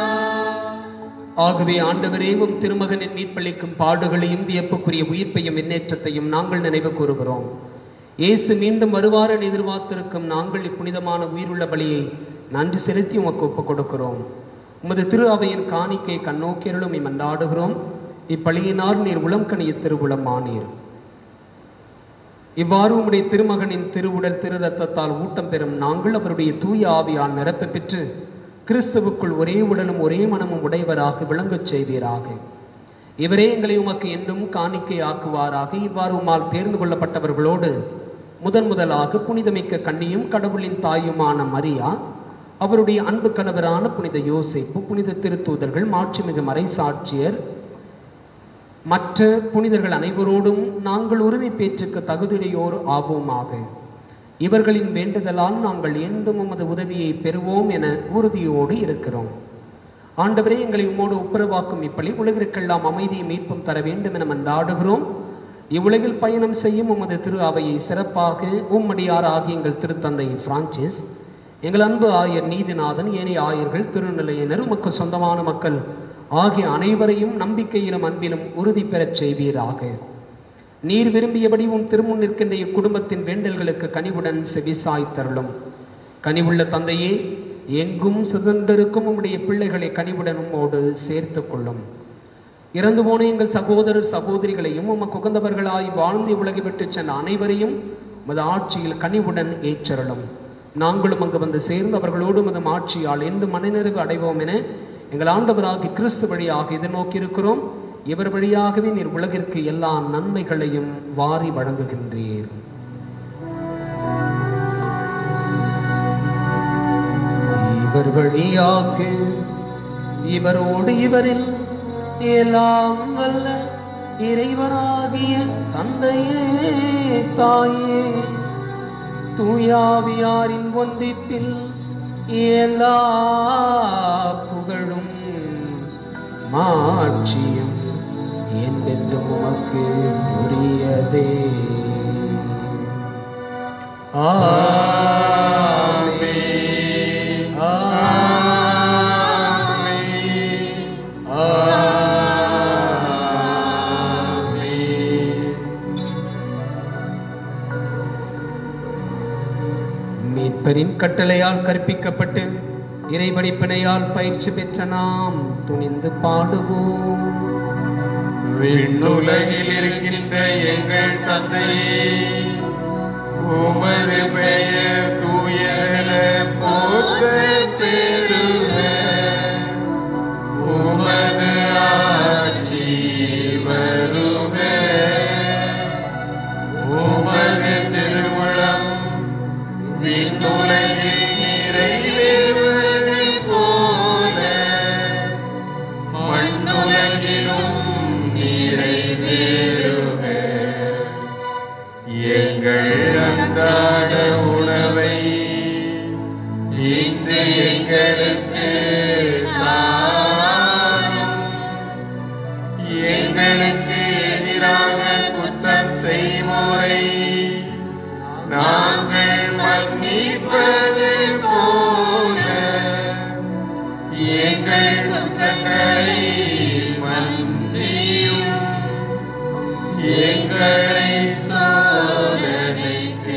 ஆகவே ஆண்டவரே உம் திருமகனின் மீட்பளிக்கும் பாடுகளையும் வியப்புக்குரிய உயிர்ப்பையும் முன்னேற்றத்தையும் நாங்கள் நினைவு கூறுகிறோம் இயேசு மீண்டும் வருவார் என எதிர்பார்த்திருக்கும் நாங்கள் இப்புனிதமான உயிருள்ள பலியை நன்றி செலுத்தி உமக்கு ஒப்புக் கொடுக்கிறோம் உமது திரு அவையின் காணிக்கை கண்ணோக்கியருளும் மன்றாடுகிறோம் இப்பலியினார் நீர் உளம் கணிய திருவுளம் ஆனீர் இவ்வாறு உம்முடைய திருமகனின் திருவுடல் திரு ரத்தத்தால் ஊட்டம் பெறும் நாங்கள் அவருடைய தூய ஆவியால் நிரப்ப பெற்று கிறிஸ்துவுக்குள் ஒரே உடலும் ஒரே மனமும் உடையவராக விளங்கச் செய்வீராக இவரே எங்களை உமக்கு என்றும் காணிக்கை ஆக்குவாராக இவ்வாறு உம்மால் தேர்ந்து கொள்ளப்பட்டவர்களோடு முதன் முதலாக புனிதமிக்க கண்ணியும் கடவுளின் தாயுமான மரியா அவருடைய அன்பு கணவரான புனித யோசேப்பு புனித திருத்தூதர்கள் மாட்சிமிகு மறைசாட்சியர் மற்ற புனிதர்கள் அனைவரோடும் நாங்கள் உரிமை பேச்சுக்கு தகுதியுடையோர் ஆவோமாக இவர்களின் வேண்டுதலால் நாங்கள் என்றும் உமது உதவியை பெறுவோம் என உறுதியோடு இருக்கிறோம் ஆண்டவரே எங்களை உம்மோடு ஒப்புரவாக்கும் இப்படி உலகிற்கெல்லாம் அமைதியை மீட்பும் தர வேண்டும் என மன்றாடுகிறோம் இவ்வுலகில் பயணம் செய்யும் உமது திரு அவையை சிறப்பாக உம்மடியாராகிய எங்கள் திருத்தந்தை பிரான்சிஸ் எங்கள் அன்பு ஆயர் நீதிநாதன் ஏனைய ஆயர்கள் திருநிலையினர் உமக்கு சொந்தமான மக்கள் ஆகிய அனைவரையும் நம்பிக்கையிலும் அன்பிலும் உறுதி பெறச் செய்வீராக நீர் விரும்பியபடி உம் திருமுன் நிற்கின்ற இக்குடும்பத்தின் வேண்டல்களுக்கு கனிவுடன் செவிசாய் தருளும் கனிவுள்ள தந்தையே எங்கும் சுதந்திருக்கும் உம்முடைய பிள்ளைகளை கனிவுடன் உம்மோடு சேர்த்து கொள்ளும் இறந்து போன எங்கள் சகோதரர் சகோதரிகளையும் உமக்கு உகந்தவர்களாய் வாழ்ந்து உலகை விட்டு சென்ற அனைவரையும் உமது ஆட்சியில் கனிவுடன் ஏற்றருளும் நாங்களும் அங்கு வந்து சேர்ந்து அவர்களோடு உமது ஆட்சியால் என்று மனநிறைவு அடைவோம் என எங்கள் ஆண்டவராகி கிறிஸ்து வழியாக எதிர்நோக்கி இருக்கிறோம் இவர் வழியாகவே நீர் உலகிற்கு எல்லா நன்மைகளையும் வாரி வழங்குகின்றீர் இவர் வழியாக இவரோடு இவரில் எல்லாம் வல்ல இறைவராகிய தந்தையே தாயே தூயாவியாரின் ஒன்றிப்பில் எல்லா புகழும் மாட்சியும் என்றென்றும் உமக்கு உரியதே ஆமென். ஆமென். மீட்பரின் கட்டளையால் கற்பிக்கப்பட்டு இறைவடிப்பினையால் பயிற்சி பெற்ற நாம் துணிந்து பாடுவோம் விண்ணுலகில் இருக்கின்ற எங்கள் தந்தையே உமது பெயர் தூயன போற்ற பெறுக உமது ஆட்சி வருக உமது திருவுளம் விண்ணுலகில் நிறைவேறுவது போல மண்ணுலகிலும் நிறைவேறுக எங்கள் அன்றாட உணவை இன்று எங்களுக்கு தாரும் எங்களுக்கு எதிராக குற்றம் செய்வோரை நாங்கள் மன்னிப்பது போல எங்கள் குற்றங்களை மன்னியும் எங்களை சோதனைக்கு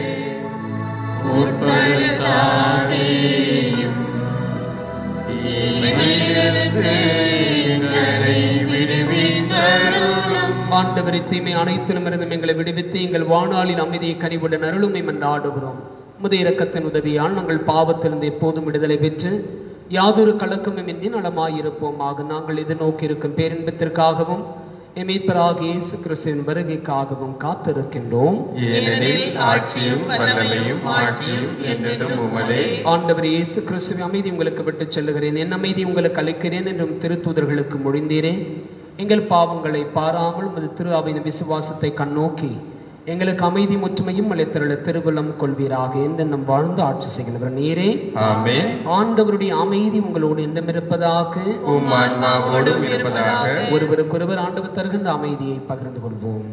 உட்படுத்தாதேயும் தீமையிலிருந்து எங்களை விடுவித்தருளும் ஆண்டவரை தீமை அனைத்திலுமிருந்தும் எங்களை விடுவித்து எங்கள் வாழ்நாளின் அமைதியை கனிவுடன் அருளுமை ஆடுகிறோம் முதைய இரக்கத்தின் உதவியால் நாங்கள் பாவத்திலிருந்து எப்போதும் விடுதலை பெற்று யாதொரு கலக்கமுமின்றி நலமாயிருப்போமாக நாங்கள் எதிர்நோக்கி இருக்கும் பேரின்பத்திற்காகவும் எமீட்பராகிய இயேசு கிறிஸ்துவின் வருகைக்காகவும் காத்திருக்கின்றோம் ஏனெனில் ஆட்சியும் வல்லமையும் ஆட்சியும் என்றென்றும் உமதே ஆண்டவர் இயேசு கிறிஸ்துவின் அமைதி உங்களுக்கு விட்டுச் செல்லுகிறேன் என் அமைதி உங்களுக்கு அளிக்கிறேன் என்றும் திருத்தூதர்களுக்கு மொழிந்தீரேன் எங்கள் பாவங்களை பாராமல் உமது திரு அவையின் விசுவாசத்தை கண்ணோக்கி எங்களுக்கு அமைதி முற்றுமையும் அளித்தருள திருவுள்ளம் கொள்வீராக என்று நம் வாழ்ந்து ஆட்சி செய்கிறவர் நீரே ஆமென் ஆண்டவருடைய அமைதி உங்களோடு என்றும் இருப்பதாக உம் ஆன்மாவோடும் இருப்பதாக ஒருவருக்கொருவர் ஆண்டவர் தருகின்ற அமைதியை பகிர்ந்து கொள்வோம்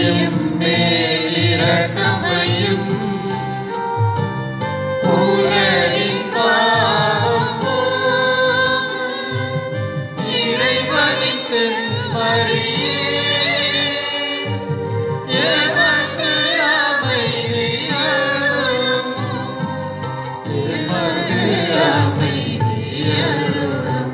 எம்மேலிரக்கமையும் உலகின் பாவம் போக்கும் இறைவனின் செம்மறியே எமக்கு அமைதி அருளும் எமக்கு அமைதி அருளும்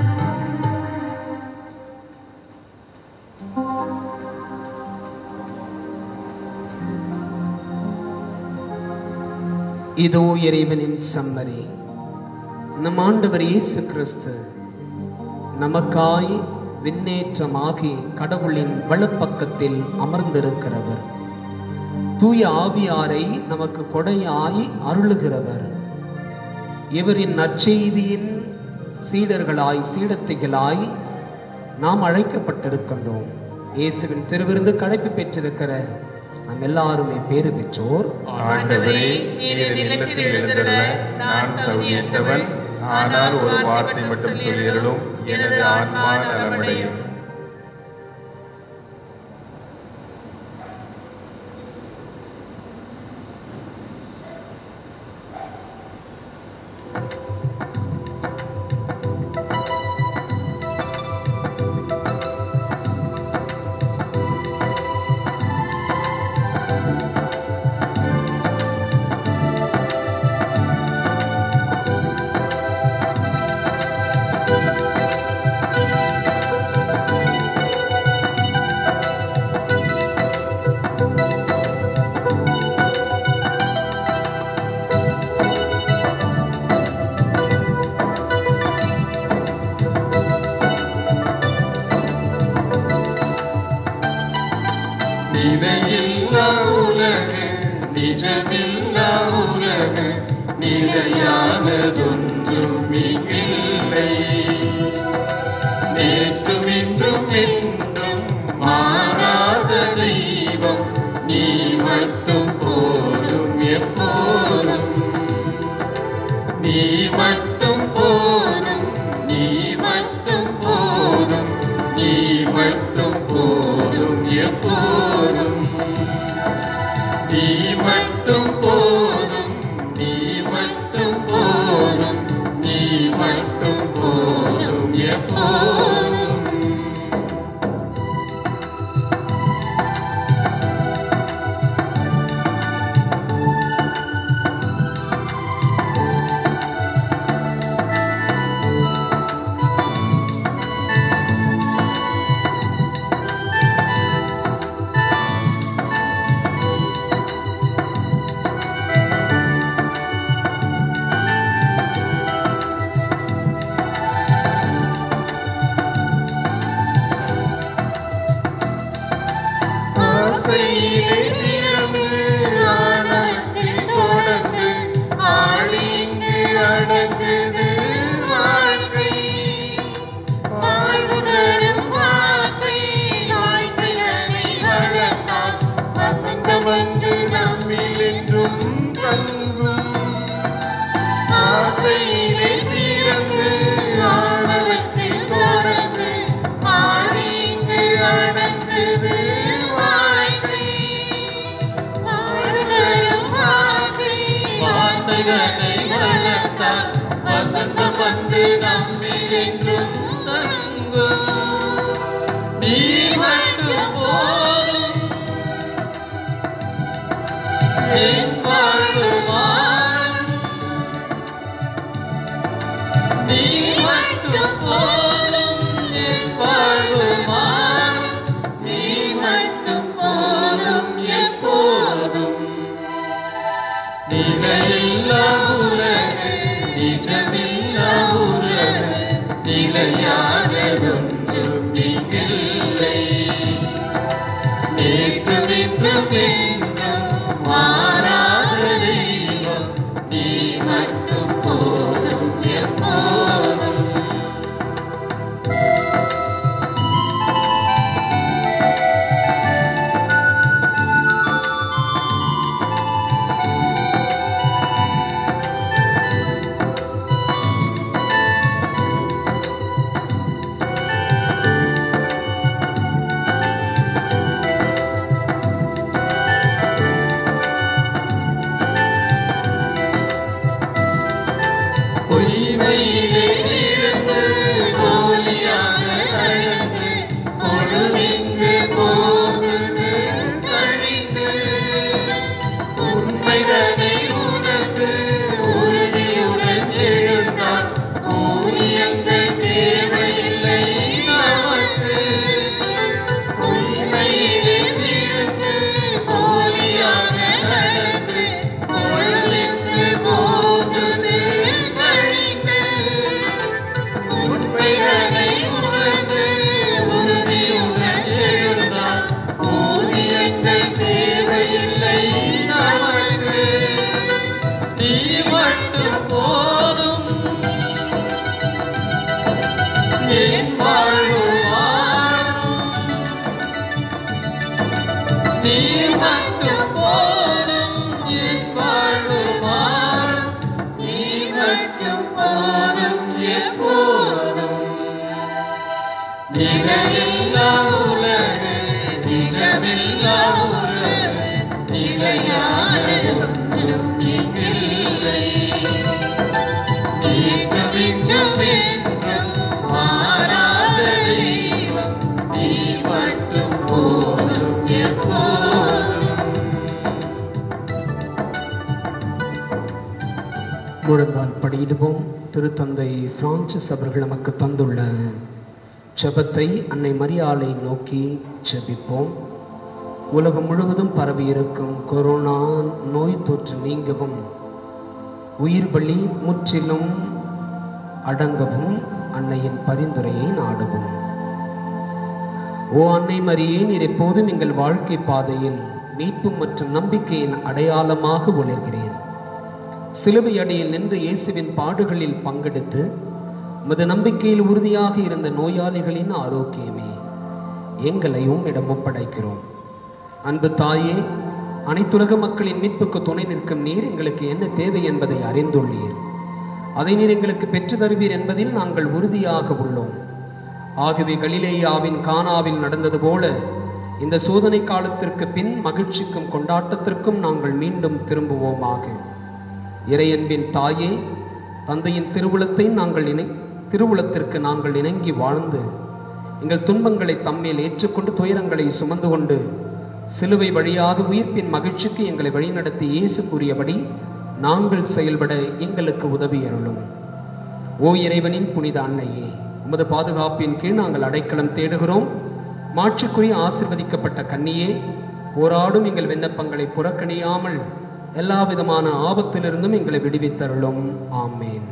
இதோ இறைவனின் சம்மரி நம் ஆண்டவர் இயேசு கிறிஸ்து நமக்காய் விண்ணேற்றமாகி கடவுளின் வலப்பக்கத்தில் அமர்ந்திருக்கிறவர் தூய ஆவியாரை நமக்கு கொடையாய் அருளுகிறவர் இவரின் நற்செய்தியின் சீடர்களாய் சீடத்திகளாய் நாம் அழைக்கப்பட்டிருக்கின்றோம் இயேசுவின் திருவிருந்து கடைப்பு பெற்றிருக்கிற நாம் எல்லாருமே பேறு பெற்றோர் ஆண்டவரே நீர் என் இல்லத்தில் எழுந்தருள நான் தகுதியற்றவன் ஆனால் ஒரு வார்த்தை மட்டும் சொல்லியருளும் எனது ஆன்மா நலமடையும் நிலையில்லா உலகு நிஜமில்லா உலகு நிலையானதொன்றும் இங்கில்லை நேற்றும் இன்றும் என்றும் மாறாத தெய்வம் நீ மட்டும் போதும் எப்போதும் நீ மட்டும் போதும் நீ மட்டும் போதும் நீ மட்டும் போதும் எப்போதும் நீ மட்டும் போதும் நீ மட்டும் போதும் நீ மட்டும் போதும் எப்போதும் ஆசையிலே பிறந்து ஆனத்தில் தொடர்ந்து ஆழிங்கு அடங்குது வாழ்க்கை வாழ்வுதரும் வார்த்தை வாழ்க்கையனை வளர்த்தால் வசந்தம் வந்து நம்மில் என்றும் தங்கும் ஆசையிலே பிறந்து ஆணவத்தில் தொடர்ந்து ஆழிங்கு அடங்குது வாழ்க்கை வாழ்தரும் வார்த்தை வார்த்தைகளை வளர்த்தால் வசந்தம் வந்து நம்மில் என்றும் தங்கும் நீ மட்டும் போதும் என் வாழ்வுவான் நீ மட்டும் போதும் என் வாழ்வுவான் நீ மட்டும் போதும் எப்போதும் நிலையில்லா உலகு நிஜமில்லா உலகு நிலையானதொன்றும் நீங்கில்லை நேற்றும் இன்றும் என்றும் மாறாத தெய்வம் நீ மட்டும் போதும் எப்போதும் மருந்துகள் தேவையில்லை நமக்கு நீ மட்டும் போதும் என் வாழ்வு வாழும் நீ மட்டும் போதும் என் வாழ்வு வாழும் நீ மட்டும் போதும் எப்போதும் நிலையில்லா உலகு நிஜமில்லா உலகு நிலையான ஒன்றும் இங்கில்லை நீச்சம் மிச்சம் என்றும் மாறாத தெய்வம் நீ மட்டும் போதும் எப்போதும் முழந்தால் படியிடுவோம் திருத்தந்தை பிரான்சிஸ் அவர்கள் நமக்கு தந்துள்ள ஜெபத்தை அன்னை மரியாளை நோக்கி ஜெபிப்போம் உலகம் முழுவதும் பரவியிருக்கும் கொரோனா நோய் தொற்று நீங்கவும் உயிர் பலி முற்றிலும் அடங்கவும் அன்னையின் பரிந்துரையை நாடுவோம் ஓ அன்னை மரியே நீர் எப்போதும் எங்கள் வாழ்க்கை பாதையில் மீட்பு மற்றும் நம்பிக்கையின் அடையாளமாக ஒளிர்கிறேன் சிலுவை அடியில் நின்று இயேசுவின் பாடுகளில் பங்கெடுத்து உமது நம்பிக்கையில் உறுதியாக இருந்த நோயாளிகளின் ஆரோக்கியமே எங்களையும் இடம் ஒப்படைக்கிறோம் அன்பு தாயே அனைத்துலக மக்களின் மீட்புக்கு துணை நிற்கும் நீர் எங்களுக்கு என்ன தேவை என்பதை அறிந்துள்ளீர் அதை நீர் எங்களுக்கு பெற்று தருவீர் என்பதில் நாங்கள் உறுதியாக உள்ளோம் ஆகவே கலிலேயாவின் கானாவில் நடந்தது போல இந்த சோதனை காலத்திற்கு பின் மகிழ்ச்சிக்கும் கொண்டாட்டத்திற்கும் நாங்கள் மீண்டும் திரும்புவோமாக இறையன்பின் தாயே தந்தையின் திருவுளத்தை நாங்கள் இணை திருவுளத்திற்கு நாங்கள் இணங்கி வாழ்ந்து எங்கள் துன்பங்களை தம்மேல் ஏற்றுக்கொண்டு துயரங்களை சுமந்து கொண்டு சிலுவை வழியாக உயிர்ப்பின் மகிழ்ச்சிக்கு எங்களை வழிநடத்தி இயேசு கூறியபடி நாங்கள் செயல்பட எங்களுக்கு உதவி அருளும் ஓ இறைவனின் புனித அன்னையே உமது பாதுகாப்பின் கீழ் நாங்கள் அடைக்கலம் தேடுகிறோம் மாட்சிக்குரிய ஆசிர்வதிக்கப்பட்ட கன்னியே போராடும் எங்கள் விண்ணப்பங்களை புறக்கணியாமல் எல்லா விதமான ஆபத்திலிருந்தும் எங்களை விடுவித்தருளும் ஆமேன்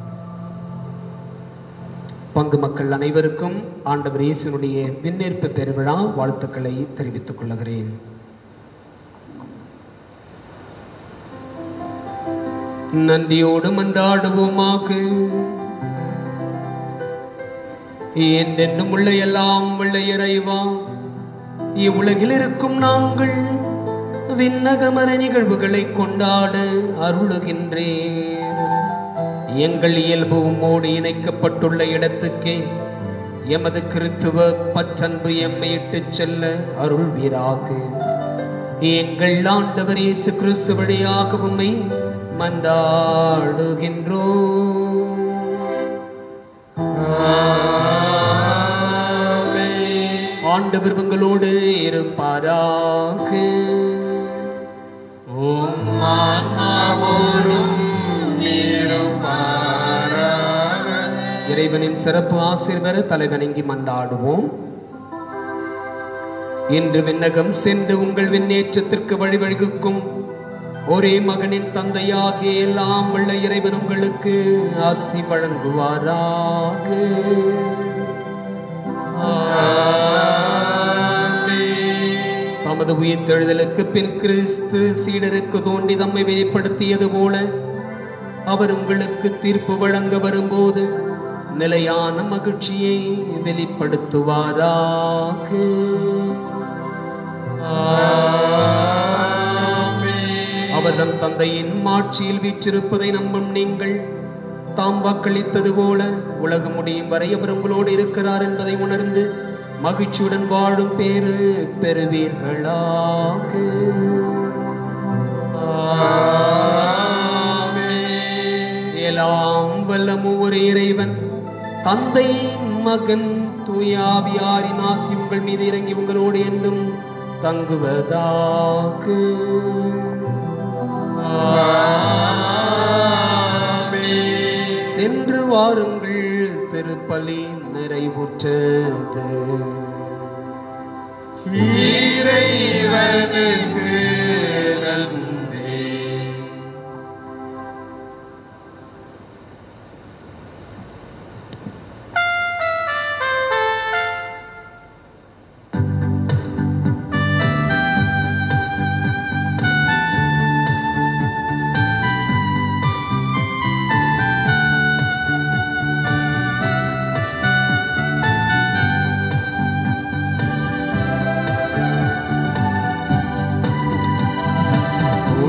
பங்கு மக்கள் அனைவருக்கும் ஆண்டவர் இயேசுனுடைய விண்ணேற்பு பெருவிழா வாழ்த்துக்களை தெரிவித்துக் கொள்கிறேன் நன்றியோடு மன்றாடுவோமாக என்றென்னும் உள்ள எல்லாம் உள்ள இறைவா இவ்வுலகில் இருக்கும் நாங்கள் விண்ணகமர நிகழ்வுகளை கொண்டாட அருளுகின்றேன் எங்கள் இயல்பு உம்மோடு இணைக்கப்பட்டுள்ள இடத்துக்கே எமது கிறித்துவ பற்றன்பு எம்மை இட்டுச் செல்ல அருள்வீராக எங்கள் ஆண்டவர் இயேசு கிறிஸ்து வழியாக உம்மை மந்தாடுகின்றோம் ஆண்டவர் உங்களோடு இருப்பாராக உம் ஆன்மாவோடும் இருப்பாராக. இறைவனின் சிறப்பு ஆசீர்வர தலைவணங்கி மன்றாடுவோம் இன்று விண்ணகம் சென்று உங்கள் விண்ணேற்றத்திற்கு வழிவகுக்கும் ஒரே மகனின் தந்தையாகிய எல்லாம் உள்ள இறைவன் உங்களுக்கு ஆசி வழங்குவாராக தமது உயிர்த்தெழுதலுக்கு பின் கிறிஸ்து சீடருக்கு தோன்றி தம்மை வெளிப்படுத்தியது போல அவர் உங்களுக்கு தீர்ப்பு வழங்க வரும்போது நிலையான மகிழ்ச்சியை வெளிப்படுத்துவாராக அவர் தம் தந்தையின் மாட்சியில் வீற்றிருப்பதை நம்பும் நீங்கள் தாம் வாக்களித்தது போல உலகம் முடியும் வரை அவர் உங்களோடு இருக்கிறார் என்பதை உணர்ந்து மகிழ்ச்சியுடன் வாழும் பேரு பெறுவீர்களாக எல்லாம் வல்லமு ஒரு இறைவன் தந்தை மகன் தூயாவியாரின் ஆசி உங்கள் மீது இறங்கி உங்களோடு என்றும் தங்குவதாக சென்று வாருங்கள் திருப்பலி நிறைவுற்றது இறைவனுக்கு நன்றி ஆ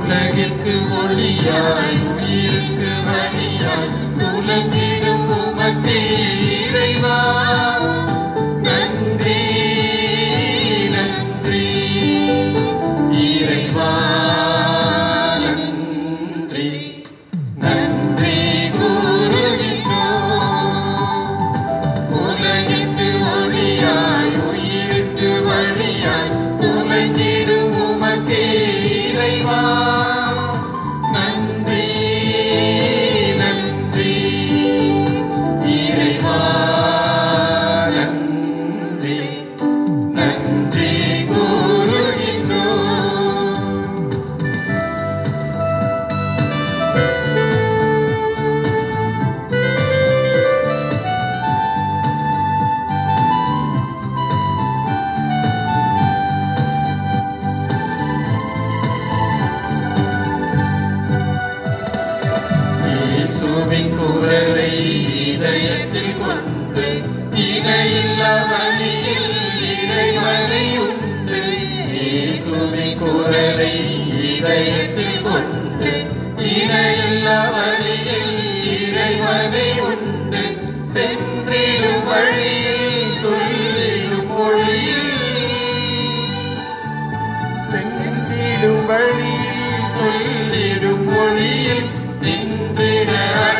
உலகிற்கு ஒளியாய் உயிருக்கு வழியாய் துலங்கிடும் உமக்கே இறைவா நன்றி நன்றி இறைவா நன்றி நன்றி கூறுகின்றோம் உலகிற்கு ஒளியாய் உயிருக்கு வழியாய் துலங்கிடும் உமக்கே இறைவா நன்றி நன்றி இறைவா நன்றி நன்றி கூறுகின்றோம் இயேசுவின் குரலை இதயத்தில் கொண்டு இணையில்லா வழியில் இறைவனை உண்டு இயேசுவின் குரலை இதயத்தில் கொண்டு இணையில்லா வழியில் இறைவனை உண்டு சென்றிடும் வழியில் சொல்லிடும் மொழியில் சென்றிடும் வழியில் சொல்லிடும் மொழியில் நின்றிட